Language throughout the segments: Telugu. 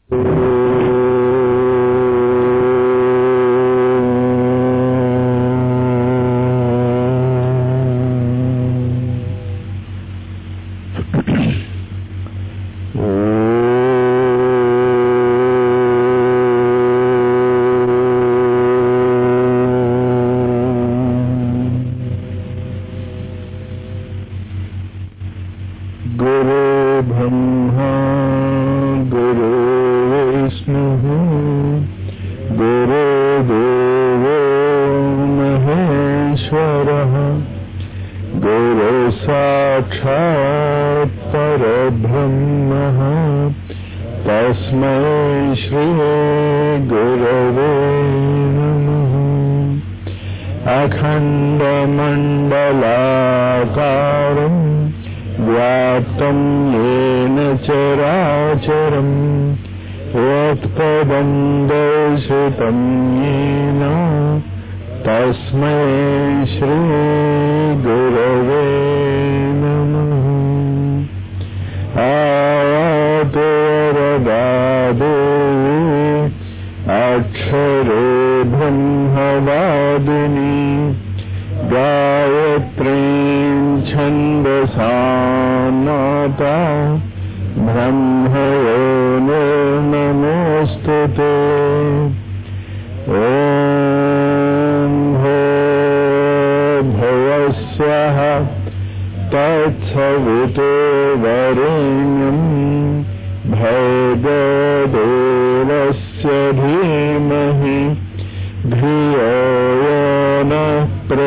गुरु ब्रह्मा गुरु विष्णुः गुरुदेवो महेश्वरः गुरु साक्षात् परब्रह्मः तस्मै श्री गुरवे नमः अखण्डमण्डलाकारम् व्याप्तं येन चराचरम् यत्पदं दर्शितं येन तस्मै श्रीगुरवे नमः आवातरदादेवी अक्षरे ब्रह्मवादिनी गायत्रीं छन्दसा माता ब्रह्मयो नो नमोऽस्तु ते ॐ भो भवस्वः तत्सवितो वरेण्यम् भगदेवस्य धीमहि धियो यो नः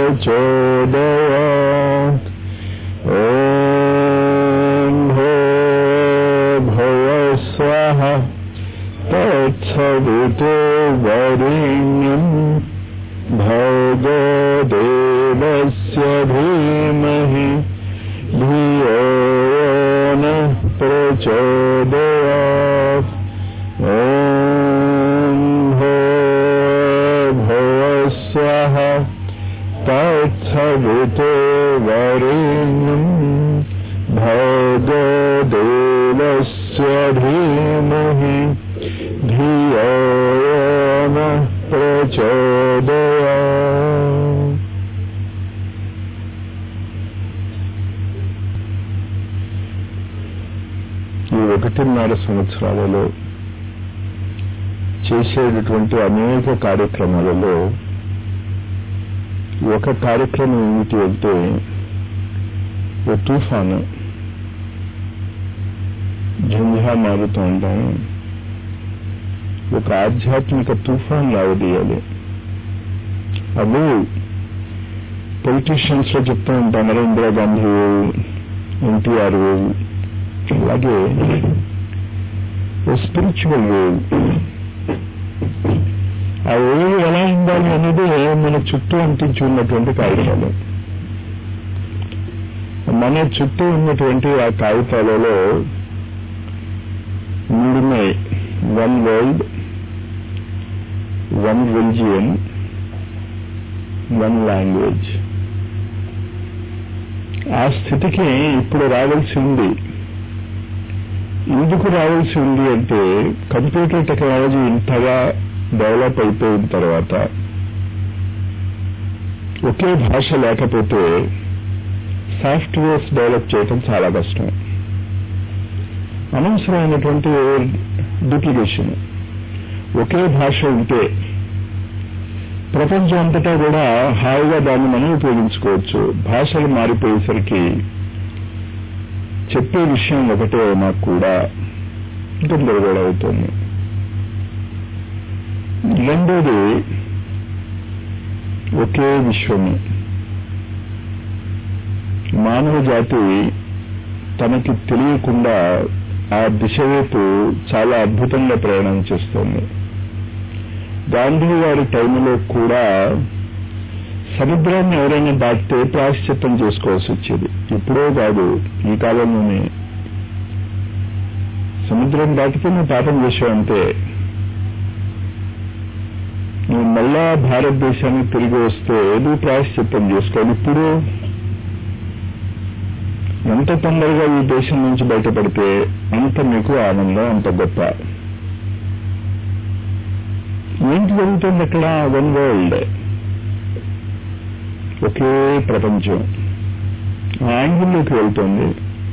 प्रचोदयात् ॐ भो भवस्वः तत्सवितो वरेण्यम् भगदेवस्य धीमहि धियो यो नः प्रचोदयात् ॐ भो भवस्वः तत्सवितो वरेण्यम् भगदेवस्य धीमहि धियो यो नः प्रचोदयात् ఈ ఒకటిన్నర సంవత్సరాలలో చేసేటటువంటి అనేక కార్యక్రమాలలో ఒక కార్యక్రమం ఏమిటి అంటే ఓ తుఫాను జంజా మారుతూ ఉంటాను ఒక ఆధ్యాత్మిక తుఫాన్ రావదీయాలి అవి పొలిటీషియన్స్ లో చెప్తూ ఉంటాం నరేంద్ర గాంధీ వేవ్ ఎన్టీఆర్ వేవ్ అలాగే ఓ స్పిరిచువల్ వేవ్ ఆ వేవ్ ఎలా ఉండాలి అనేది మన చుట్టూ అంటించి ఉన్నటువంటి కాగితాలు మన చుట్టూ ఉన్నటువంటి ఆ కాగితాలలో మూడున్నాయి one world one religion one language ఆ స్థితికి ఇప్పుడు రావాల్సి ఉంది ఎందుకు రావాల్సి ఉంది అంటే కంప్యూటర్ టెక్నాలజీ ఇంతగా డెవలప్ అయిపోయిన తర్వాత ఒకే భాష లేకపోతే సాఫ్ట్వేర్స్ డెవలప్ చేయటం చాలా కష్టం అనవసరమైనటువంటి డూప్లికేషన్ ఒకే భాష ఉంటే ప్రపంచం అంతటా కూడా హాయిగా దాన్ని మనం ఉపయోగించుకోవచ్చు భాషలు మారిపోయేసరికి చెప్పే విషయం ఒకటే నాకు కూడా గందరగోళ అవుతుంది రెండోది ఒకే విశ్వము మానవ జాతి తనకి తెలియకుండా ఆ దిశ వైపు చాలా అద్భుతంగా ప్రయాణం చేస్తోంది గాంధీ గారి టైంలో కూడా సముద్రాన్ని ఎవరైనా దాటితే ప్రాశ్చిత్తం చేసుకోవాల్సి వచ్చేది ఇప్పుడో కాదు ఈ కాలంలోనే సముద్రం దాటితే నువ్వు పాపం చేసావంటే నువ్వు మళ్ళా భారతదేశానికి తిరిగి వస్తే నువ్వు ప్రాశ్చిత్తం చేసుకోవాలి ఇప్పుడు ఎంత తొందరగా ఈ దేశం నుంచి బయటపడితే అంత మీకు ఆనందం అంత గొప్ప జరుగుతుంది అక్కడ వన్ వరల్డ్ ఒకే ప్రపంచం ఆ యాంగిల్లోకి వెళ్తుంది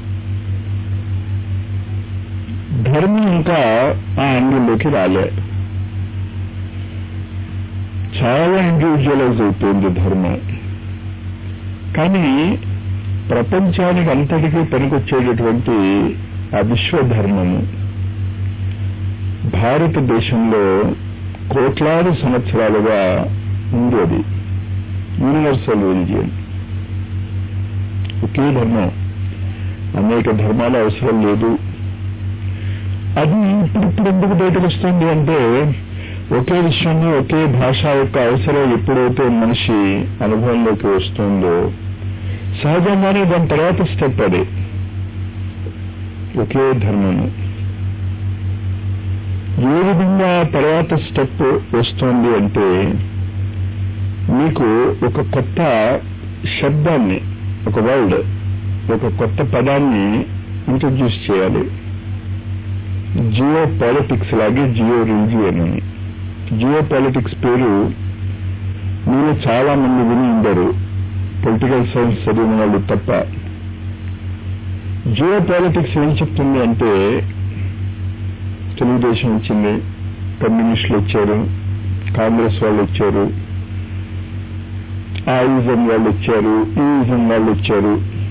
ధర్మం ఇంకా ఆ యాంగిల్లోకి రాలే చాలా ఇండివిజువలైజ్ అయిపోయింది ధర్మం కానీ ప్రపంచానికి అంతటికీ పనికొచ్చేటటువంటి ఆ విశ్వధర్మము భారతదేశంలో కోట్లాది సంవత్సరాలుగా ఉంది అది యూనివర్సల్ రిలిజియన్ ఒకే ధర్మం అనేక ధర్మాల అవసరం లేదు అది ఇప్పుడు ఇప్పుడు ఎందుకు బయటకు వస్తుంది అంటే ఒకే విషయంలో ఒకే భాష యొక్క అవసరం ఎప్పుడైతే మనిషి అనుభవంలోకి వస్తుందో సహజంగానే దాని తర్వాత స్టెప్ అది ఒకే ధర్మము ఏ విధంగా తర్వాత స్టెప్ వస్తుంది అంటే మీకు ఒక కొత్త శబ్దాన్ని ఒక వర్డ్ ఒక కొత్త పదాన్ని ఇంట్రడ్యూస్ చేయాలి జియో పాలిటిక్స్ లాగే జియో రిలిజియన్ అని జియో పాలిటిక్స్ పేరు మీరు చాలా మంది విని ఉండరు పొలిటికల్ సైన్స్ చదివిన వాళ్ళు తప్ప జియో పాలిటిక్స్ ఏం చెప్తుంది అంటే తెలుగుదేశం వచ్చింది కమ్యూనిస్టులు వచ్చారు కాంగ్రెస్ వాళ్ళు వచ్చారు ఆయిజం వాళ్ళు వచ్చారు ఈజం వాళ్ళు వచ్చారు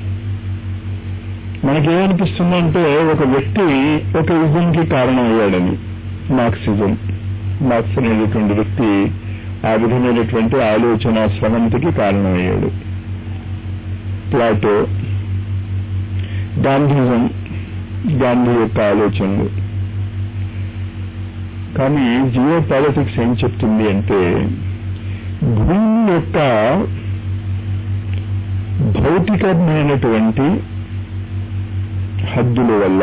మనకేమనిపిస్తుందంటే ఒక వ్యక్తి ఒక ఇజంకి కారణం అయ్యాడని మార్క్సిజం మార్క్స్ అనేటటువంటి వ్యక్తి ఆ విధమైనటువంటి ఆలోచన స్రవంతికి కారణమయ్యాడు ప్లాటో గాంధీజం గాంధీ యొక్క ఆలోచనలు కానీ జియో పాలిటిక్స్ ఏం చెప్తుంది అంటే భూమి యొక్క భౌతికమైనటువంటి హద్దుల వల్ల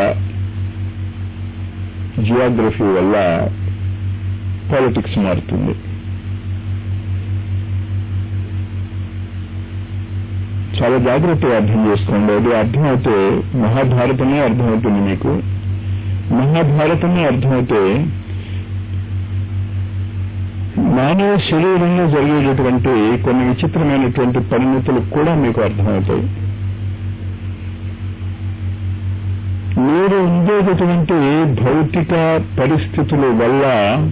జియోగ్రఫీ వల్ల పాలిటిక్స్ మారుతుంది చాలా జాగ్రత్తగా అర్థం చేసుకోండి అది అర్థమైతే మహాభారతమే అర్థమవుతుంది మీకు మహాభారతమే అర్థమైతే మానవ శరీరంలో జరిగేటటువంటి కొన్ని విచిత్రమైనటువంటి పరిమితులు కూడా మీకు అర్థమవుతాయి మీరు ఉండేటటువంటి భౌతిక పరిస్థితుల వల్ల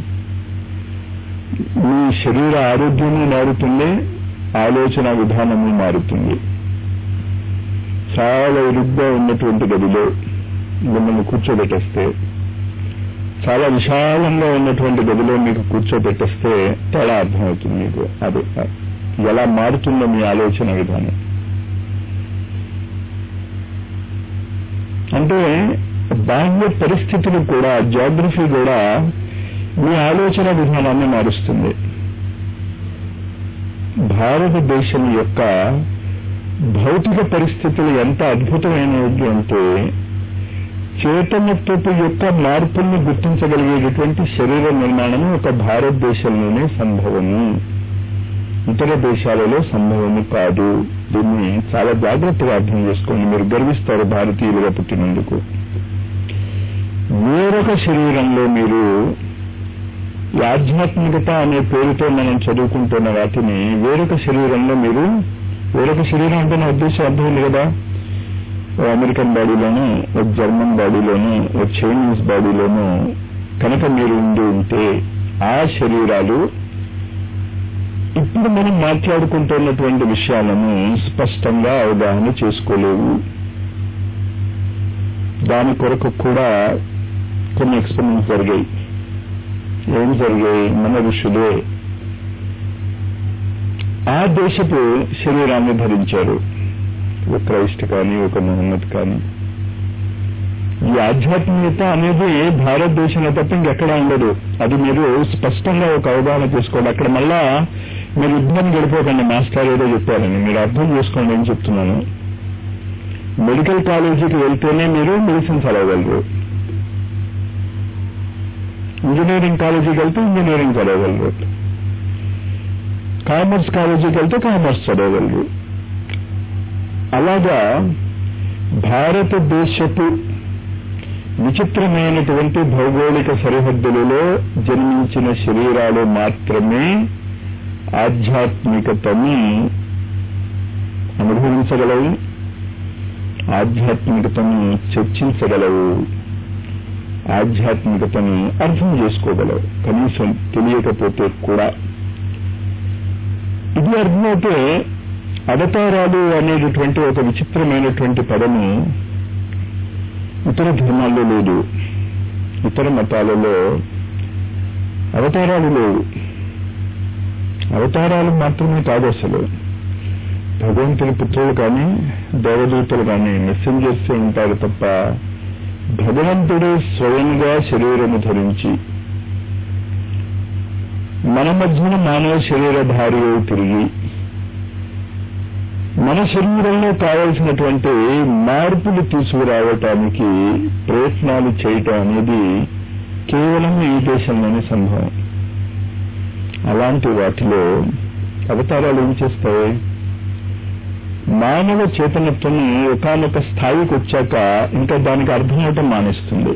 మీ శరీర ఆరోగ్యము మారుతుంది ఆలోచన విధానము మారుతుంది చాలా ఇరుగ్గా ఉన్నటువంటి గదిలో మిమ్మల్ని కూర్చోబెట్టేస్తే చాలా విశాలంగా ఉన్నటువంటి గదిలో మీకు కూర్చోబెట్టేస్తే తేడా అర్థమవుతుంది మీకు అది ఎలా మారుతుందో మీ ఆలోచన విధానం అంటే బాహ్య పరిస్థితులు కూడా జాగ్రఫీ కూడా మీ ఆలోచన విధానాన్ని మారుస్తుంది భారతదేశం యొక్క భౌతిక పరిస్థితులు ఎంత అద్భుతమైనవి అంటే చేతనత్వపు యొక్క మార్పుల్ని గుర్తించగలిగేటటువంటి శరీర నిర్మాణం ఒక భారతదేశంలోనే సంభవము ఇతర దేశాలలో సంభవము కాదు దీన్ని చాలా జాగ్రత్తగా అర్థం చేసుకోండి మీరు గర్విస్తారు భారతీయులుగా పుట్టినందుకు వేరొక శరీరంలో మీరు ఈ ఆధ్యాత్మికత అనే పేరుతో మనం చదువుకుంటున్న వాటిని వేరొక శరీరంలో మీరు వేరొక శరీరం అంటే నా ఉద్దేశం అర్థమైంది కదా ఓ అమెరికన్ బాడీలోను ఒక జర్మన్ బాడీలోను ఒక చైనీస్ బాడీలోను కనుక మీరు ఉండి ఉంటే ఆ శరీరాలు ఇప్పుడు మనం మాట్లాడుకుంటున్నటువంటి విషయాలను స్పష్టంగా అవగాహన చేసుకోలేవు దాని కొరకు కూడా కొన్ని ఎక్స్పెరిమెంట్స్ జరిగాయి ఏం జరిగాయి మన ఋషులే ఆ దేశపు శరీరాన్ని ధరించారు ఒక క్రైస్ట్ కానీ ఒక మొహమ్మద్ కానీ ఈ ఆధ్యాత్మికత అనేది భారతదేశంలో తప్ప ఇంకెక్కడా ఉండదు అది మీరు స్పష్టంగా ఒక అవగాహన చేసుకోండి అక్కడ మళ్ళా మీరు యుద్ధం గడిపోకండి మాస్టర్ ఏదో చెప్పారని మీరు అర్థం చేసుకోండి ఏం చెప్తున్నాను మెడికల్ కాలేజీకి వెళ్తేనే మీరు మెడిసిన్ చదవగలరు ఇంజనీరింగ్ కాలేజీకి వెళ్తే ఇంజనీరింగ్ చదవగలరు కామర్స్ కాలేజీకి వెళ్తే కామర్స్ చదవగలరు అలాగా భారతదేశపు విచిత్రమైనటువంటి భౌగోళిక సరిహద్దులలో జన్మించిన శరీరాలు మాత్రమే ఆధ్యాత్మికతని అనుభవించగలవు ఆధ్యాత్మికతను చర్చించగలవు ఆధ్యాత్మికతను అర్థం చేసుకోగలవు కనీసం తెలియకపోతే కూడా ఇది అర్థమైతే అవతారాలు అనేటటువంటి ఒక విచిత్రమైనటువంటి పదము ఇతర ధర్మాల్లో లేదు ఇతర మతాలలో అవతారాలు లేవు అవతారాలు మాత్రమే కాదు అసలు భగవంతుని పుత్రులు కానీ దేవదూతలు కానీ మెసెంజర్స్ ఉంటారు తప్ప భగవంతుడే స్వయంగా శరీరము ధరించి మన మధ్యన మానవ శరీరధారి తిరిగి మన శరీరంలో కావలసినటువంటి మార్పులు తీసుకురావటానికి ప్రయత్నాలు చేయటం అనేది కేవలం ఈ దేశంలోనే సంభవం అలాంటి వాటిలో అవతారాలు ఏం చేస్తాయి మానవ చేతనత్వం ఒకనొక స్థాయికి వచ్చాక ఇంకా దానికి అర్థమవటం మానేస్తుంది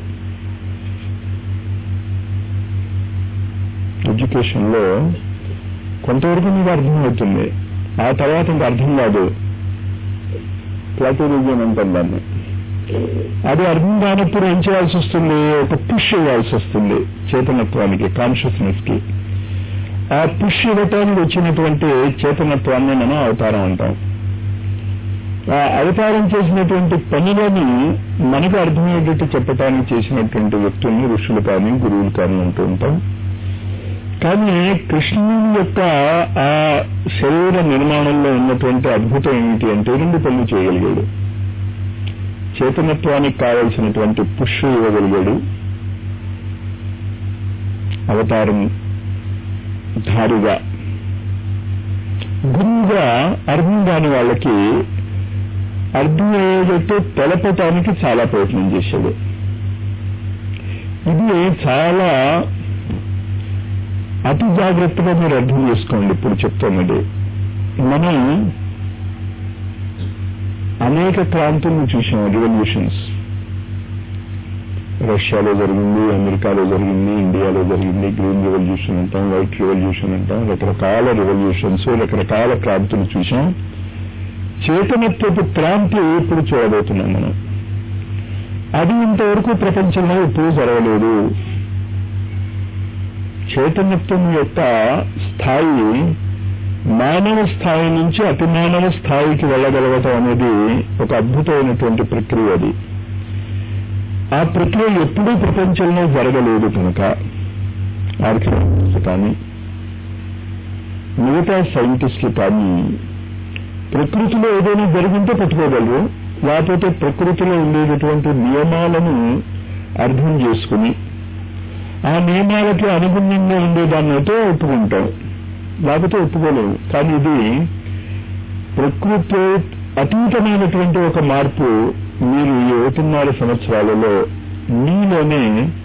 ఎడ్యుకేషన్ లో కొంతవరకు మీకు అర్థమవుతుంది ఆ తర్వాత ఇంకా అర్థం కాదు ప్లాటోరిజం అంటాం దాన్ని అది అర్థం కానప్పుడు ఏం చేయాల్సి వస్తుంది ఒక పుష్ ఇవ్వాల్సి వస్తుంది చేతనత్వానికి కాన్షియస్నెస్ కి ఆ పుష్ ఇవ్వటానికి వచ్చినటువంటి చేతనత్వాన్ని మనం అవతారం అంటాం ఆ అవతారం చేసినటువంటి పనులని మనకు అర్థమయ్యేటట్టు చెప్పటానికి చేసినటువంటి వ్యక్తుల్ని ఋషులు కానీ గురువులు కానీ అంటూ ఉంటాం కానీ కృష్ణుని యొక్క ఆ శరీర నిర్మాణంలో ఉన్నటువంటి అద్భుతం ఏమిటి అంటే రెండు పనులు చేయగలిగాడు చేతనత్వానికి కావలసినటువంటి పుష్ ఇవ్వగలిగాడు అవతారం ధారుగా గురువుగా అర్థం కాని వాళ్ళకి అర్థమయ్యేటట్టు తెలపటానికి చాలా ప్రయత్నం చేశాడు ఇది చాలా అతి జాగ్రత్తగా మీరు అర్థం చేసుకోండి ఇప్పుడు చెప్తున్నది మనం అనేక క్రాంతులను చూసాం రివల్యూషన్స్ రష్యాలో జరిగింది అమెరికాలో జరిగింది ఇండియాలో జరిగింది గ్రీన్ రివల్యూషన్ అంటాం వైట్ రివల్యూషన్ అంటాం రకరకాల రివల్యూషన్స్ రకరకాల క్రాంతులు చూసాం చేతనత్వపు క్రాంతి ఇప్పుడు చూడబోతున్నాం మనం అది ఇంతవరకు ప్రపంచంలో ఎప్పుడూ జరగలేదు చైతన్యత్వం యొక్క స్థాయి మానవ స్థాయి నుంచి అతి మానవ స్థాయికి వెళ్ళగలగటం అనేది ఒక అద్భుతమైనటువంటి ప్రక్రియ అది ఆ ప్రక్రియ ఎప్పుడూ ప్రపంచంలో జరగలేదు కనుక ఆర్కియాలజిస్ట్ కానీ మిగతా సైంటిస్టులు కానీ ప్రకృతిలో ఏదైనా జరిగింటే పట్టుకోగలరు లేకపోతే ప్రకృతిలో ఉండేటటువంటి నియమాలను అర్థం చేసుకుని ఆ నియమాలకి అనుగుణంగా ఉండేదాన్ని అయితే ఒప్పుకుంటాం లేకపోతే ఒప్పుకోలేము కానీ ఇది ప్రకృతి అతీతమైనటువంటి ఒక మార్పు మీరు ఈ ఒకటిన్నర సంవత్సరాలలో మీలోనే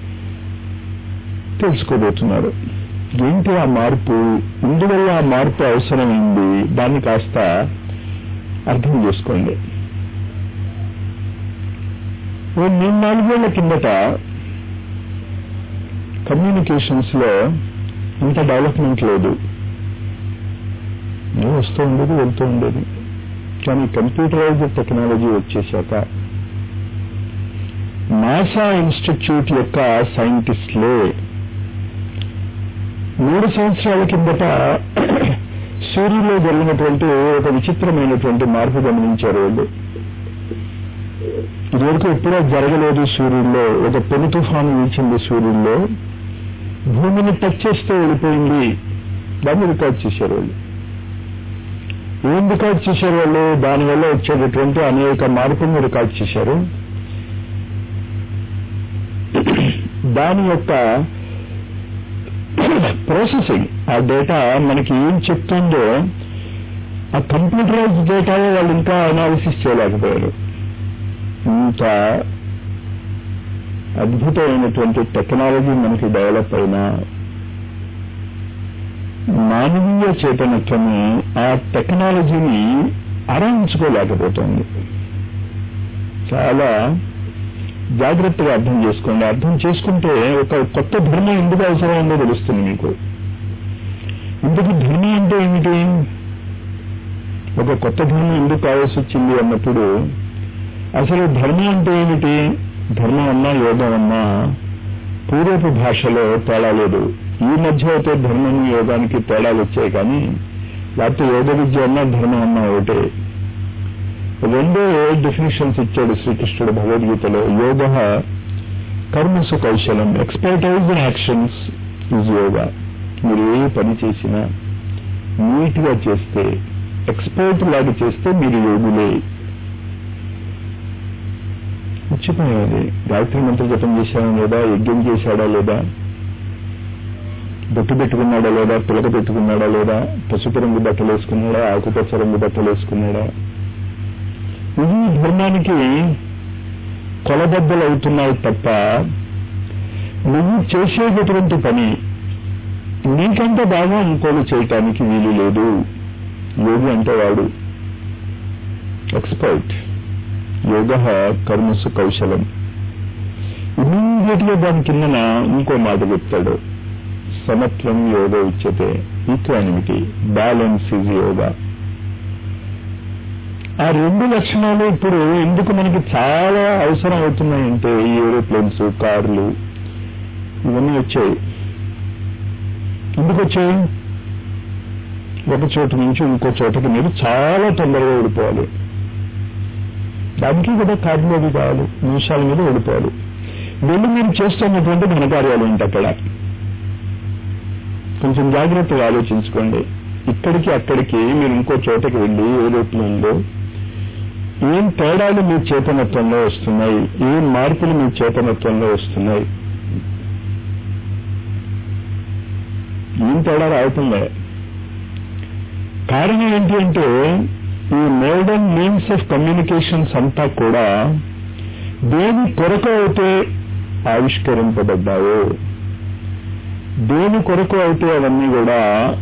తెలుసుకోబోతున్నారు ఏంటి ఆ మార్పు ఇందువల్ల ఆ మార్పు అవసరమైంది దాన్ని కాస్త అర్థం చేసుకోండి ఓ మూడు నాలుగేళ్ల కిందట కమ్యూనికేషన్స్ లో ఇంత డెవలప్మెంట్ లేదు ఏదో వస్తూ ఉండేది వెళ్తూ ఉండేది కానీ కంప్యూటరైజ్డ్ టెక్నాలజీ వచ్చేసాక నాసా ఇన్స్టిట్యూట్ యొక్క సైంటిస్టులే మూడు సంవత్సరాల కిందట సూర్యులో జరిగినటువంటి ఒక విచిత్రమైనటువంటి మార్పు గమనించారు వాళ్ళు ఇదివరకు ఎప్పుడో జరగలేదు సూర్యుల్లో ఒక పెను తుఫాను వీచింది సూర్యుల్లో భూమిని టచ్ చేస్తూ వెళ్ళిపోయింది దాన్ని రికార్డ్ చేశారు వాళ్ళు ఏం రికార్డ్ చేశారు వాళ్ళు దానివల్ల వచ్చేటటువంటి అనేక మార్పులను రికార్డ్ చేశారు దాని యొక్క ప్రాసెసింగ్ ఆ డేటా మనకి ఏం చెప్తుందో ఆ కంప్యూటరైజ్ డేటా వాళ్ళు ఇంకా అనాలిసిస్ చేయలేకపోయారు ఇంత అద్భుతమైనటువంటి టెక్నాలజీ మనకి డెవలప్ అయినా మానవీయ చేతనత్వము ఆ టెక్నాలజీని అరాయించుకోలేకపోతుంది చాలా జాగ్రత్తగా అర్థం చేసుకోండి అర్థం చేసుకుంటే ఒక కొత్త ధర్మం ఎందుకు అవసరం ఉందో తెలుస్తుంది మీకు ఇందుకు ధర్మం అంటే ఏమిటి ఒక కొత్త ధర్మం ఎందుకు కావాల్సి వచ్చింది అన్నప్పుడు అసలు ధర్మం అంటే ఏమిటి ధర్మం అన్నా యోగం అన్నా పూర్వపు భాషలో తేడా లేదు ఈ మధ్య అయితే ధర్మం యోగానికి తేడాలు వచ్చాయి కానీ లేకపోతే యోగ విద్య అన్నా ధర్మం అన్నా ఒకటే రెండో డెఫినేషన్స్ ఇచ్చాడు శ్రీకృష్ణుడు భగవద్గీతలో యోగ కర్మసు కౌశలం expertise in actions is yoga మీరు ఏ పని చేసినా నీట్ గా చేస్తే ఎక్స్పర్ట్ లాగా చేస్తే మీరు యోగులే మర్చిపోయాది గాయత్రి మంత్ర జపం చేశాడా లేదా యజ్ఞం చేశాడా లేదా బొట్టు పెట్టుకున్నాడా లేదా పిలక పెట్టుకున్నాడా లేదా పసుపు రంగు బట్టలు వేసుకున్నాడా ఆకుపచ్చ రంగు బట్టలు వేసుకున్నాడా ఇవి ధర్మానికి కొలబద్దలు అవుతున్నాయి తప్ప నువ్వు చేసేటటువంటి పని నీకంటే బాగా ఇంకోలు చేయటానికి వీలు లేదు యోగి అంటే వాడు ఎక్స్పర్ట్ యోగ కర్మసు కౌశలం ఇమీడియట్ గా దాని కిందన ఇంకో మాట చెప్తాడు సమత్వం యోగ ఉచ్యతే ఈక్వానిమిటీ బ్యాలెన్స్ ఈజ్ యోగా ఆ రెండు లక్షణాలు ఇప్పుడు ఎందుకు మనకి చాలా అవసరం అవుతున్నాయంటే ఈ ఏరోప్లేన్స్ కార్లు ఇవన్నీ వచ్చాయి ఎందుకు వచ్చాయి ఒక చోటు నుంచి ఇంకో చోటకి మీరు చాలా తొందరగా ఓడిపోవాలి దానికి కూడా కార్లు అవి కావాలి నిమిషాల మీద ఓడిపోవాలి వెళ్ళి మీరు చేస్తున్నటువంటి ఘనకార్యాలు ఏంటి అక్కడ కొంచెం జాగ్రత్తగా ఆలోచించుకోండి ఇక్కడికి అక్కడికి మీరు ఇంకో చోటకి వెళ్ళి ఏరోప్లేన్లో ఏం తేడాలు మీ చేతనత్వంలో వస్తున్నాయి ఏం మార్పులు మీ చేతనత్వంలో వస్తున్నాయి ఏం తేడా రావుతుందే కారణం ఏంటి అంటే ఈ మోడర్న్ మీన్స్ ఆఫ్ కమ్యూనికేషన్స్ అంతా కూడా దేని కొరకు అయితే ఆవిష్కరింపబడ్డాయో దేని కొరకు అయితే అవన్నీ కూడా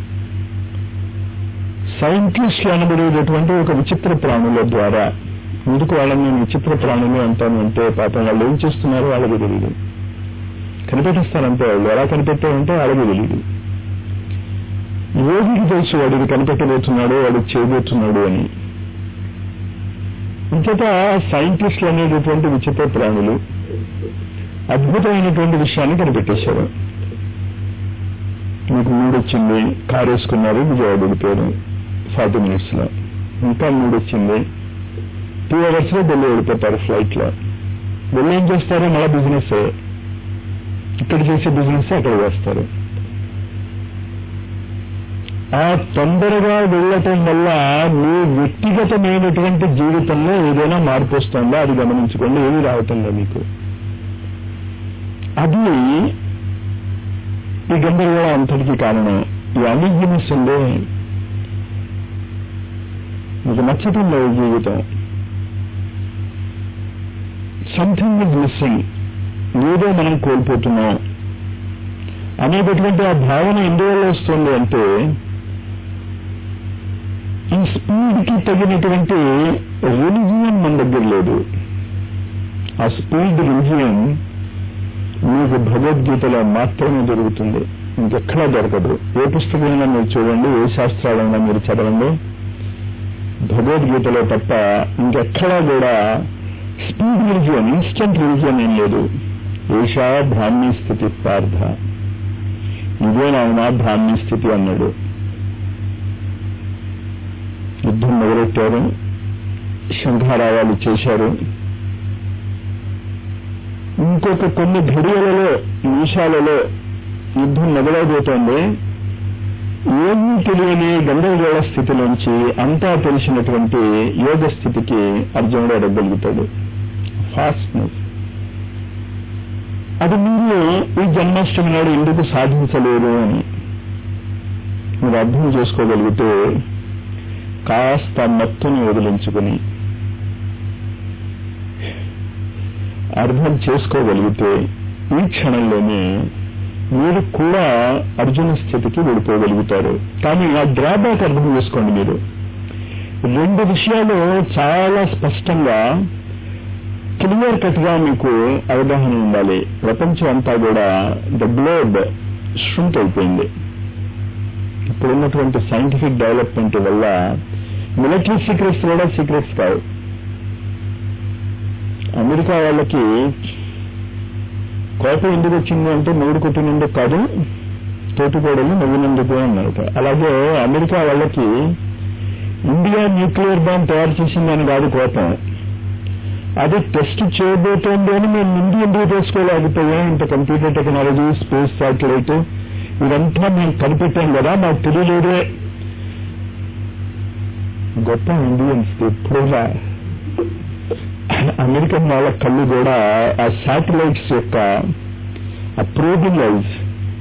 సైంటిస్టులు అనబడేటటువంటి ఒక విచిత్ర ప్రాణుల ద్వారా ఎందుకు వాళ్ళని నేను విచిత్ర ప్రాణులు అంటాను అంటే పాపం వాళ్ళు ఏం చేస్తున్నారో వాళ్ళకి తెలియదు కనిపెట్టేస్తారంటే వాళ్ళు ఎలా కనిపెట్టారంటే వాళ్ళకి తెలియదు యోగికి తెలుసు వాడు ఇది కనిపెట్టబోతున్నాడు వాడు చేయబోతున్నాడు అని ఇంకేత సైంటిస్టులు అనేటటువంటి విచిత్ర ప్రాణులు అద్భుతమైనటువంటి విషయాన్ని కనిపెట్టేశారు మీకు మూడు వచ్చింది కారు వేసుకున్నారు విజయవాడ వెళ్ళిపోయారు ఫార్టీ మినిట్స్ లో ఇంకా మూడు వచ్చింది టూ అవర్స్ లో ఢిల్లీ వెళ్ళిపోతారు ఫ్లైట్ లో వెళ్ళి ఏం చేస్తారు మళ్ళీ బిజినెస్ ఇక్కడ చేసే బిజినెస్ అక్కడ చేస్తారు ఆ తొందరగా వెళ్ళటం వల్ల మీ వ్యక్తిగతమైనటువంటి జీవితంలో ఏదైనా మార్పు వస్తుందో అది గమనించుకోండి ఏమీ రావటంలో మీకు అది ఈ గందరగోళం అంతటికి కారణం ఈ అనిగ్నెస్ ఉందే మీకు నచ్చటం లేదు జీవితం సంథింగ్ ఇస్ మిస్సింగ్ ఏదో మనం కోల్పోతున్నాం అనేటటువంటి ఆ భావన ఎందువల్ల వస్తుంది అంటే ఈ స్పీడ్ కి తగినటువంటి రిలిజియన్ మన దగ్గర లేదు ఆ స్పీడ్ రిలిజియన్ మీకు భగవద్గీతలో మాత్రమే దొరుకుతుంది ఇంకెక్కడా దొరకదు ఏ పుస్తకమైనా మీరు చూడండి ఏ శాస్త్రాలైనా మీరు చదవండి భగవద్గీతలో తప్ప ఇంకెక్కడా కూడా స్పీడ్ రిలిజియన్ ఇన్స్టెంట్ రిలిజియన్ ఏం లేదు ఏషా బ్రాహ్మీ స్థితి పార్థ ఇదే నాయన బ్రాహ్మీ స్థితి అన్నాడు యుద్ధం మొదలెట్టారు శంఖారావాలు చేశారు ఇంకొక కొన్ని ఘడియలలో నిమిషాలలో యుద్ధం మొదలైపోతుంది ఏమీ తెలియని గందరగోళ స్థితిలోంచి అంతా తెలిసినటువంటి యోగ స్థితికి అర్జునుడు అడగగలుగుతాడు ఫాస్ట్నెస్ అది మీరు ఈ జన్మాష్టమి నాడు ఎందుకు సాధించలేరు అని మీరు అర్థం చేసుకోగలిగితే కాస్త మత్తుని వదిలించుకుని అర్థం చేసుకోగలిగితే ఈ క్షణంలోనే మీరు కూడా అర్జున స్థితికి వెళ్ళిపోగలుగుతారు కానీ ఆ డ్రాబ్యాక్ అర్థం చేసుకోండి మీరు రెండు విషయాలు చాలా స్పష్టంగా క్లియర్ కట్ గా మీకు అవగాహన ఉండాలి ప్రపంచం అంతా కూడా ద గ్లోబ్ శృంక్ అయిపోయింది ఇప్పుడున్నటువంటి సైంటిఫిక్ డెవలప్మెంట్ వల్ల మిలిటరీ సీక్రెట్స్ కూడా సీక్రెట్స్ కావు అమెరికా వాళ్ళకి కోపం ఎందుకు వచ్చింది అంటే మొగుడు కొట్టినందుకు కాదు తోటికోడలు నవ్వినందుకు అన్నారు అలాగే అమెరికా వాళ్ళకి ఇండియా న్యూక్లియర్ బాంబ్ తయారు చేసిందని కాదు కోపం అది టెస్ట్ చేయబోతోంది అని మేము ముందు ఎందుకు తెలుసుకోలేకపోయాం ఇంత కంప్యూటర్ టెక్నాలజీ స్పేస్ శాటిలైట్ ఇదంతా మేము కనిపెట్టాం కదా మాకు తెలియలేదే గొప్ప ఇండియన్స్ ఎప్పుడైనా అమెరికన్ వాళ్ళ కళ్ళు కూడా ఆ శాటిలైట్స్ యొక్క ఆ ప్రోబింగ్ ఐజ్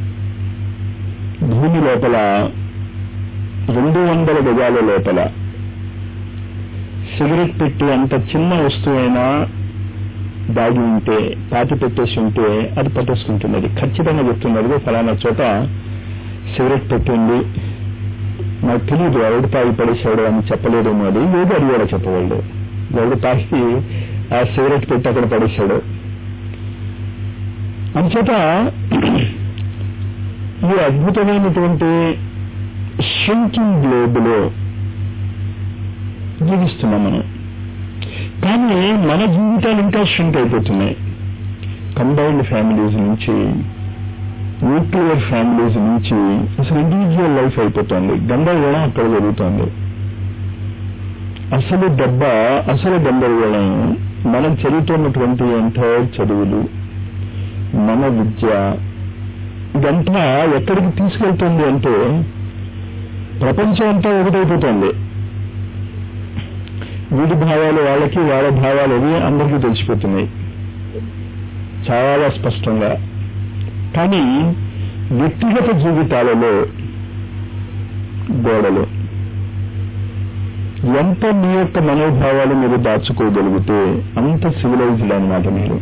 భూమి లోపల రెండు వందల గజాల లోపల సిగరెట్ పెట్టి అంత చిన్న వస్తువైనా దాగి ఉంటే పాతి పెట్టేసి ఉంటే అది పట్టేసుకుంటున్నది ఖచ్చితంగా చెప్తున్నది ఫలానా చోట సిగరెట్ పెట్టింది నాకు తెలియదు ఎవడు తాగి పడేసాడు అని చెప్పలేదేమో అది లేదు అది కూడా చెప్పవాళ్ళు ఎవడు తాగి ఆ సిగరెట్ పెట్టి అక్కడ పడేశాడు అంచేత ఈ అద్భుతమైనటువంటి షింకింగ్ గ్లోబులో జీవిస్తున్నాం మనం కానీ మన జీవితాలు ఇంకా షింక్ అయిపోతున్నాయి కంబైన్డ్ ఫ్యామిలీస్ నుంచి న్యూక్లియర్ ఫ్యామిలీస్ నుంచి అసలు ఇండివిజువల్ లైఫ్ అయిపోతుంది గందరగోళం అక్కడ జరుగుతోంది అసలు దెబ్బ అసలు గందరగోళం మనం చదువుతున్నటువంటి ఎంటైర్ చదువులు మన విద్య ఇదంతా ఎక్కడికి తీసుకెళ్తుంది అంటే ప్రపంచం అంతా ఒకటైపోతుంది వీడి భావాలు వాళ్ళకి వాళ్ళ భావాలు అవి అందరికీ తెలిసిపోతున్నాయి చాలా స్పష్టంగా కానీ వ్యక్తిగత జీవితాలలో గోడలు ఎంత మీ యొక్క మనోభావాలు మీరు దాచుకోగలిగితే అంత సివిలైజ్డ్ అన్నమాట మీరు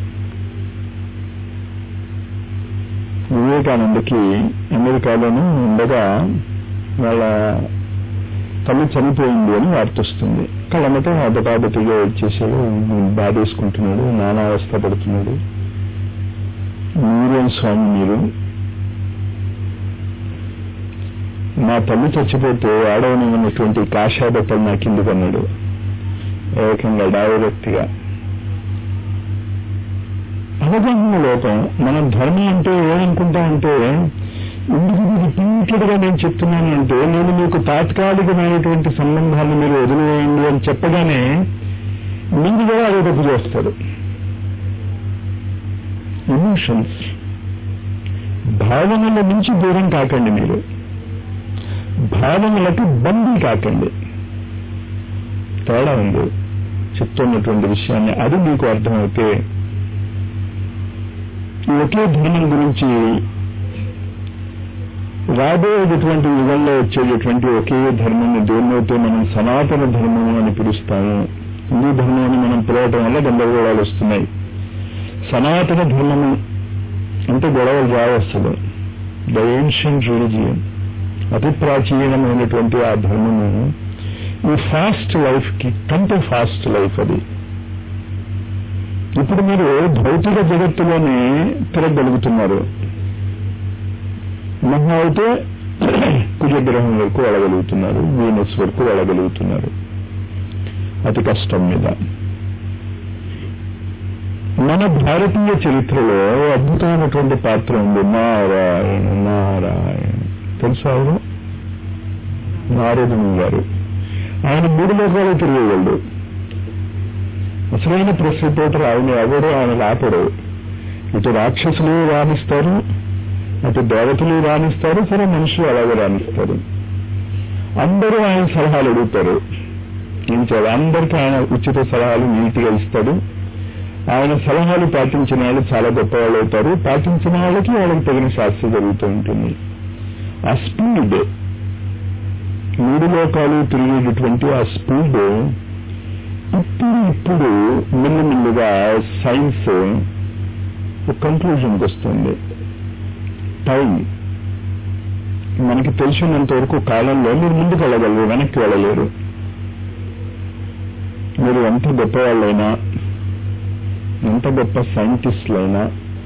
వివేకానందకి అమెరికాలోనూ ఉండగా వాళ్ళ తల్లి చనిపోయింది అని వార్త వస్తుంది కళ్ళమ్మట అదటాబతిగా వచ్చేసాడు బాధేసుకుంటున్నాడు నానావస్థ పడుతున్నాడు మీరేం స్వామి మీరు నా తల్లి చచ్చిపోతే ఆడవనివ్వనటువంటి కాషాయ బట్టలు నా కిందకు అన్నాడు ఏకంగా డైరెక్ట్గా అవగాహన లోపం మనం ధర్మం అంటే ఏమనుకుంటామంటే ఎందుకు రిపీటెడ్ గా నేను చెప్తున్నాను అంటే నేను మీకు తాత్కాలికమైనటువంటి సంబంధాన్ని మీరు వదిలేయండి అని చెప్పగానే మీరు కూడా అదే తప్పు చేస్తారు ఎమోషన్స్ భావనల నుంచి దూరం కాకండి మీరు భావనలకు బందీ కాకండి తేడా ఉంది చెప్తున్నటువంటి విషయాన్ని అది మీకు అర్థమైతే ఒకే ధర్మం గురించి రాబోయేటటువంటి యుగంలో వచ్చేటటువంటి ఒకే ధర్మాన్ని దేన్నైతే మనం సనాతన ధర్మం అని పిలుస్తాము హిందూ ధర్మం అని మనం పిలవటం వల్ల గందరగోళాలు వస్తున్నాయి సనాతన ధర్మము అంటే గొడవలు రావస్తుంది ద ఏన్షియంట్ రిలిజియన్ అతి ప్రాచీనమైనటువంటి ఆ ధర్మము ఈ ఫాస్ట్ లైఫ్ కి కంటే ఫాస్ట్ లైఫ్ అది ఇప్పుడు మీరు భౌతిక జగత్తులోనే తిరగలుగుతున్నారు మహా అయితే కుజగ్రహం వరకు వెళ్ళగలుగుతున్నారు వీనస్ వరకు వెళ్ళగలుగుతున్నారు అతి కష్టం మీద మన భారతీయ చరిత్రలో అద్భుతమైనటువంటి పాత్ర ఉంది నారాయణ నారాయణ తెలుసా ఆయన నారదుని గారు ఆయన మూడు లోకాలు తిరిగేవాళ్ళు అసలైన ప్రెస్ రిపోర్టర్ ఆయన ఎవరు ఆయన లాపడు ఇటు రాక్షసులు రాణిస్తారు అటు దేవతలు రాణిస్తారు సరే మనుషులు అలాగే రాణిస్తారు అందరూ ఆయన సలహాలు అడుగుతారు ఏం చేయాలి అందరికీ ఆయన ఉచిత సలహాలు నీట్గా ఇస్తాడు ఆయన సలహాలు పాటించిన వాళ్ళు చాలా గొప్పవాళ్ళు అవుతారు పాటించిన వాళ్ళకి వాళ్ళకి తగిన శాస్త్ర జరుగుతూ ఉంటుంది ఆ స్పీడ్ మూడు లోకాలు తిరిగేటటువంటి ఆ స్పీడ్ ఇప్పుడు ఇప్పుడు మెల్లిమెల్లిగా సైన్స్ ఒక కంక్లూజన్కి వస్తుంది టైం మనకి తెలిసినంత వరకు కాలంలో మీరు ముందుకు వెళ్ళగలరు వెనక్కి వెళ్ళలేరు మీరు ఎంత గొప్పవాళ్ళైనా ఎంత గొప్ప సైంటిస్టులైనా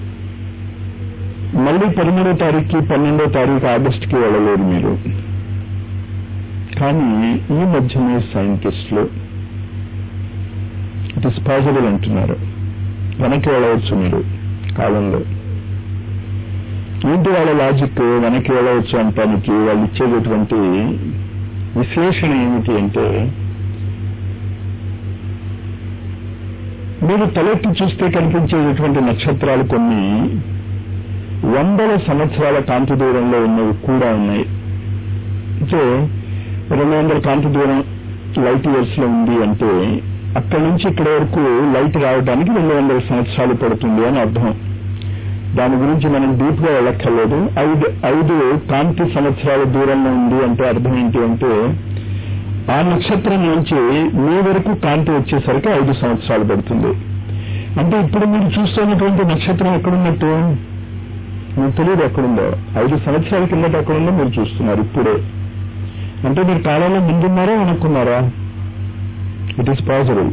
మళ్ళీ పదమూడో తారీఖుకి పన్నెండో తారీఖు ఆగస్టుకి వెళ్ళలేరు మీరు కానీ ఈ మధ్యనే సైంటిస్టులు ఇట్ ఇస్ పాసిబుల్ అంటున్నారు వెనక్కి వెళ్ళవచ్చు మీరు కాలంలో ఏంటి వాళ్ళ లాజిక్ వెనక్కి వెళ్ళవచ్చు అంటానికి వాళ్ళు ఇచ్చేటటువంటి విశ్లేషణ ఏమిటి అంటే మీరు తలెత్తి చూస్తే కనిపించేటటువంటి నక్షత్రాలు కొన్ని వందల సంవత్సరాల కాంతి దూరంలో ఉన్నవి కూడా ఉన్నాయి అంటే రెండు వందల కాంతి దూరం లైట్ ఇయర్స్ లో ఉంది అంటే అక్కడి నుంచి ఇక్కడ వరకు లైట్ రావడానికి రెండు వందల సంవత్సరాలు పడుతుంది అని అర్థం దాని గురించి మనం డీప్ గా వెళ్ళక్కర్లేదు ఐదు ఐదు కాంతి సంవత్సరాల దూరంలో ఉంది అంటే అర్థం ఏంటి అంటే ఆ నక్షత్రం నుంచి మీ వరకు కాంతి వచ్చేసరికి ఐదు సంవత్సరాలు పడుతుంది అంటే ఇప్పుడు మీరు చూస్తున్నటువంటి నక్షత్రం ఎక్కడున్నట్టు మీకు తెలియదు ఎక్కడుందో ఐదు సంవత్సరాల కిందట ఎక్కడుందో మీరు చూస్తున్నారు ఇప్పుడే అంటే మీరు కాలంలో ముందున్నారా వెనక్కున్నారా ఇట్ ఈస్ పాసిబుల్